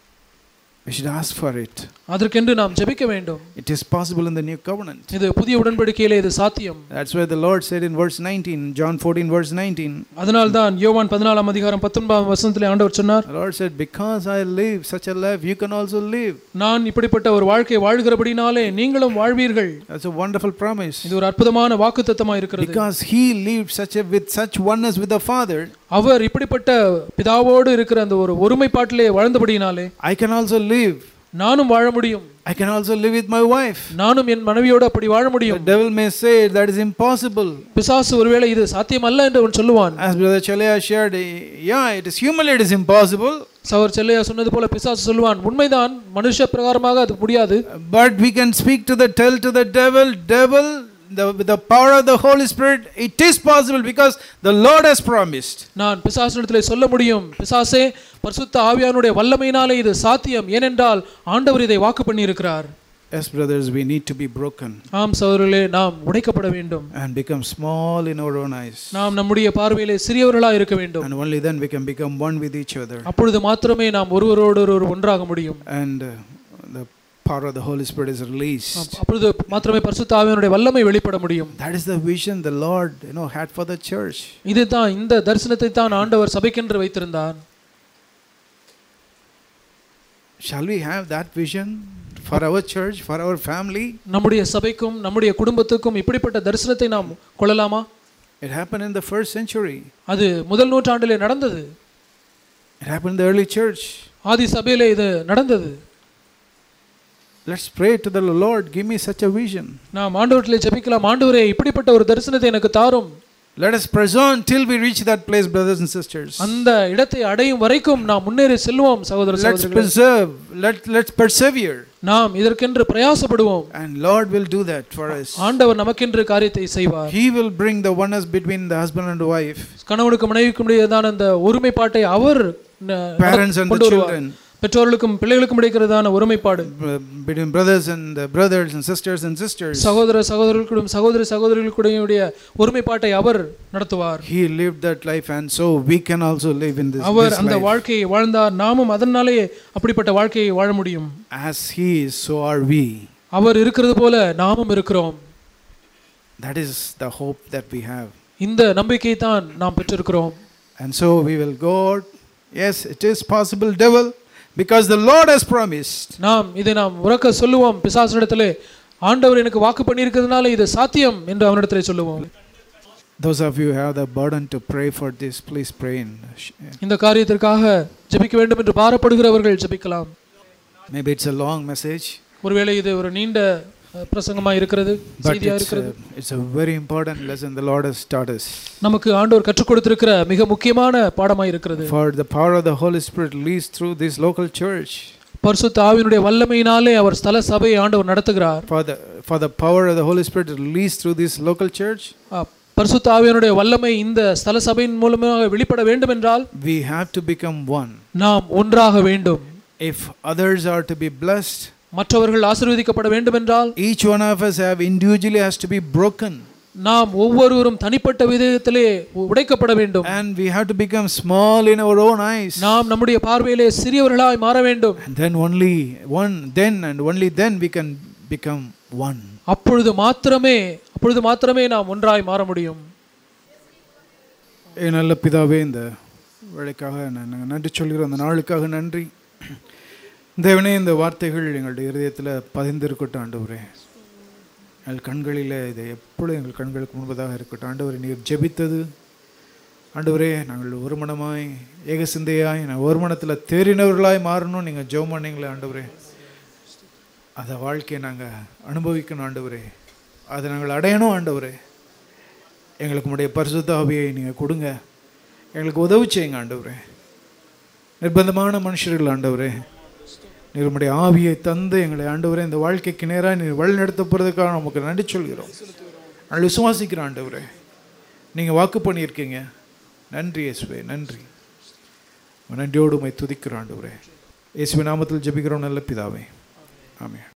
S1: We should ask for it.
S2: அதற்கென்று நாம் ஜெபிக்க வேண்டும்
S1: It is possible in the new covenant.
S2: இது புதிய உடன்படிக்கையிலே இது சாத்தியம்
S1: That's why the Lord said in verse 19, John 14, verse 19,
S2: அதனால்தான் யோவான் பதினாலாம் அதிகாரம் பத்தொன்பதாம் வசனத்திலே ஆண்டவர் சொன்னார்
S1: the Lord said, Because I live such a life, you can also live.
S2: நான் இப்படிப்பட்ட ஒரு வாழ்க்கை வாழ்கிறபடினாலே நீங்களும் வாழ்வீர்கள்
S1: That's a wonderful promise.
S2: இது ஒரு அற்புதமான வாக்குத்தத்தமா இருக்கிறது
S1: Because He lived such a, with such oneness with the Father,
S2: அவர் இப்படிப்பட்ட பிதாவோடு இருக்கிற அந்த ஒரு ஒருமைப்பாட்டிலே வாழ்ந்தபடினாலே
S1: I can also live.
S2: நானும் வாழ முடியும்
S1: I can also live with my wife.
S2: நானும் என் மனைவியோடு அப்படி வாழ
S1: The
S2: முடியும்
S1: devil may say that is impossible.
S2: பிசாசு ஒருவேளை இது சாத்தியமல்ல என்று அவன் சொல்லுவான்
S1: As Brother Chalaya shared, eh, yeah, it is humanly it is impossible,
S2: சவர் செல்லையா சொன்னது போல பிசாசு சொல்லுவான் உண்மைதான் மனுஷ பிரகாரமாக அது முடியாது
S1: but we can speak to the tell to the devil, devil, the, with the power of the Holy Spirit, it is possible because the Lord has promised.
S2: நான் பிசாசினிடத்திலே சொல்ல முடியும் பிசாசே பரிசுத்த ஆவியானுடைய வல்லமையினாலே இது சாத்தியம் ஏனென்றால் ஆண்டவர் இதை வாக்கு பண்ணியிருக்கிறார்
S1: Yes, brothers, we need to be broken
S2: ஆம் சகோதரர்களே நாம் உடைக்கப்பட வேண்டும்
S1: and become small in our own eyes.
S2: நாம் நம்முடைய பார்வையிலே சிறியவர்களாக இருக்க வேண்டும்
S1: And only then we can become one with each other.
S2: அப்பொழுது மாத்திரமே நாம் ஒருவரோடு ஒருவர் ஒன்றாக முடியும்
S1: And uh, the power of the Holy Spirit is released.
S2: அப்பொழுது மாத்திரமே பரிசுத்த ஆவியானுடைய வல்லமை வெளிப்பட முடியும்
S1: That is the vision the Lord, you know, had for the church.
S2: இதுதான் இந்த தரிசனத்தை தான் ஆண்டவர் சபைக்கென்று வைத்திருந்தார்
S1: Shall we have that vision for our church, for our family?
S2: நம்முடைய சபைக்கும் நம்முடைய குடும்பத்துக்கும் இப்படிப்பட்ட தரிசனத்தை நாம் கொள்ளலாமா
S1: It happened in the first century.
S2: அது முதல் நூற்றாண்டிலே நடந்தது
S1: It happened in the early church.
S2: ஆதி சபையிலே இது நடந்தது
S1: Let's pray to the Lord, give me such a vision.
S2: நாம் ஆண்டவற்றிலே ஜெபிக்கலாம் ஆண்டவரே இப்படிப்பட்ட ஒரு தரிசனத்தை எனக்கு தாரும்
S1: Let us press on till we reach that place, brothers and sisters.
S2: அந்த இடத்தை அடையும் வரைக்கும் நாம் முன்னேறி செல்வோம் சகோதர
S1: Let's
S2: சகோதரிகளே
S1: preserve, let, let's persevere.
S2: நாம் இதற்கென்று பிரயாசப்படுவோம்
S1: And Lord will do that for us.
S2: ஆண்டவர் நமக்கென்று காரியத்தை செய்வார்
S1: He will bring the oneness between the husband and wife,
S2: கணவனுக்கு மனைவிக்கும் இடையேதான அந்த ஒருமைப்பாட்டை அவர் ந-
S1: parents and the
S2: கொண்டு வருவார்.
S1: children,
S2: பெற்றோர்களுக்கும் பிள்ளைகளுக்கும் இடைக்கிறதான ஒருமைப்பாடு
S1: b- between brothers and the brothers and sisters and sisters.
S2: சகோதர சகோதரர்களுக்கும் சகோதரி சகோதரிகளுடைய ஒருமைப்பாட்டை அவர் நடத்துவார்
S1: He lived that life, and so we can also live in this,
S2: our
S1: this
S2: அந்த
S1: life.
S2: வாழ்க்கையை வாழ்ந்தார் நாமும் அதனாலே அப்படிப்பட்ட வாழ்க்கையை வாழ முடியும்
S1: As He is, so are we.
S2: அவர் இருக்கிறது போல நாமும் இருக்கிறோம்
S1: That is the hope that we have.
S2: இந்த நம்பிக்கை தான் நாம் பெற்றிருக்கிறோம்
S1: And so we will go out. Yes, it is possible, devil, because the Lord has promised.
S2: நாம் இதை நாம் உறக்க சொல்லுவோம் பிசாசனிடத்திலே ஆண்டவர் எனக்கு வாக்கு பண்ணியிருக்கிறதுனால இது சாத்தியம் என்று அவனிடத்திலே சொல்லுவோம்
S1: Those of you who have the burden to pray for this, please pray. In.
S2: இந்த காரியத்திற்காக ஜெபிக்க வேண்டும் என்று பாரப்படுகிறவர்கள் ஜெபிக்கலாம்
S1: Maybe it's a long message,
S2: ஒருவேளை இது ஒரு நீண்ட அஹ், பிரசங்கமா இருக்கிறது
S1: but
S2: செய்தியா
S1: it's
S2: இருக்கிறது
S1: a, it's a very important lesson the Lord has taught us.
S2: நமக்கு ஆண்டவர் கற்றுக் கொடுத்திருக்கிற மிக முக்கியமான பாடமாய் இருக்கிறது
S1: For the power of the Holy Spirit leads through this local church.
S2: பரிசுத்த ஆவியினுடைய வல்லமையினாலே அவர் ஸ்தல சபையை ஆண்டவர் நடத்துகிறார்
S1: For the, for the power of the Holy Spirit released through this local church,
S2: அஹ், பரிசுத்த ஆவியினுடைய வல்லமை இந்த ஸ்தல சபையின் மூலமாக வெளிப்பட வேண்டும் என்றால்
S1: we have to become one.
S2: நாம் ஒன்றாக வேண்டும்
S1: If others are to be blessed,
S2: மற்றவர்கள் ஆசீர்வதிக்கப்பட வேண்டும் என்றால்
S1: each one of us have individually has to be broken.
S2: நாம் ஒவ்வொருவரும் தனிப்பட்ட விதத்திலே உடைக்கப்பட வேண்டும்
S1: And we have to become small in our own eyes.
S2: நாம் நம்முடைய பார்வையிலே சிறியவர்களாய் மாற வேண்டும்
S1: And then only one, then and only then we can become one.
S2: அப்பொழுது மாத்திரமே அப்பொழுது மாத்திரமே நாம் ஒன்றாய் மாற முடியும்
S1: என் நல்ல பிதாவே இந்த வேலைக்காக நான் நாங்கள் நன்றி சொல்கிறோம் அந்த நாளுக்காக நன்றி தேவனே இந்த வார்த்தைகள் எங்களுடைய இருதயத்தில் பதிந்திருக்கட்டும் ஆண்டவரே எங்கள் கண்களில் இது எப்பொழுதும் எங்கள் கண்களுக்கு முன்பதாக இருக்கட்டும் ஆண்டவரே நீர் ஜெபித்தது ஆண்டவரே நாங்கள் ஒரு மனமாய் ஏக சிந்தையாய் நான் ஒரு மனத்தில் தேறினவர்களாய் மாறணும் நீங்கள் ஜெபம் பண்ணீங்களே ஆண்டவரே அந்த வாழ்க்கையை நாங்கள் அனுபவிக்கணும் ஆண்டவரே அதை நாங்கள் அடையணும் ஆண்டவரே எங்களுக்கு உடைய பரிசுத்த ஆவியை நீங்கள் கொடுங்க எங்களுக்கு உதவி செய்யுங்க ஆண்டவரே நிர்பந்தமான மனுஷர்கள் ஆண்டவரே நீர் உம்முடைய ஆவியை தந்து எங்களை ஆண்டவரே இந்த வாழ்க்கைக்கு நேராக நீர் வழி நடத்த போகிறதுக்காக நமக்கு நன்றி சொல்கிறோம் நாங்கள் விசுவாசிக்கிறோம் ஆண்டவரே நீங்கள் வாக்கு பண்ணியிருக்கீங்க நன்றி இயேசுவே நன்றி நன்றியோடு உமை துதிக்கிறோம் ஆண்டவரே இயேசுவின் நாமத்தில் ஜெபிக்கிறோம் நல்ல பிதாவே ஆமென்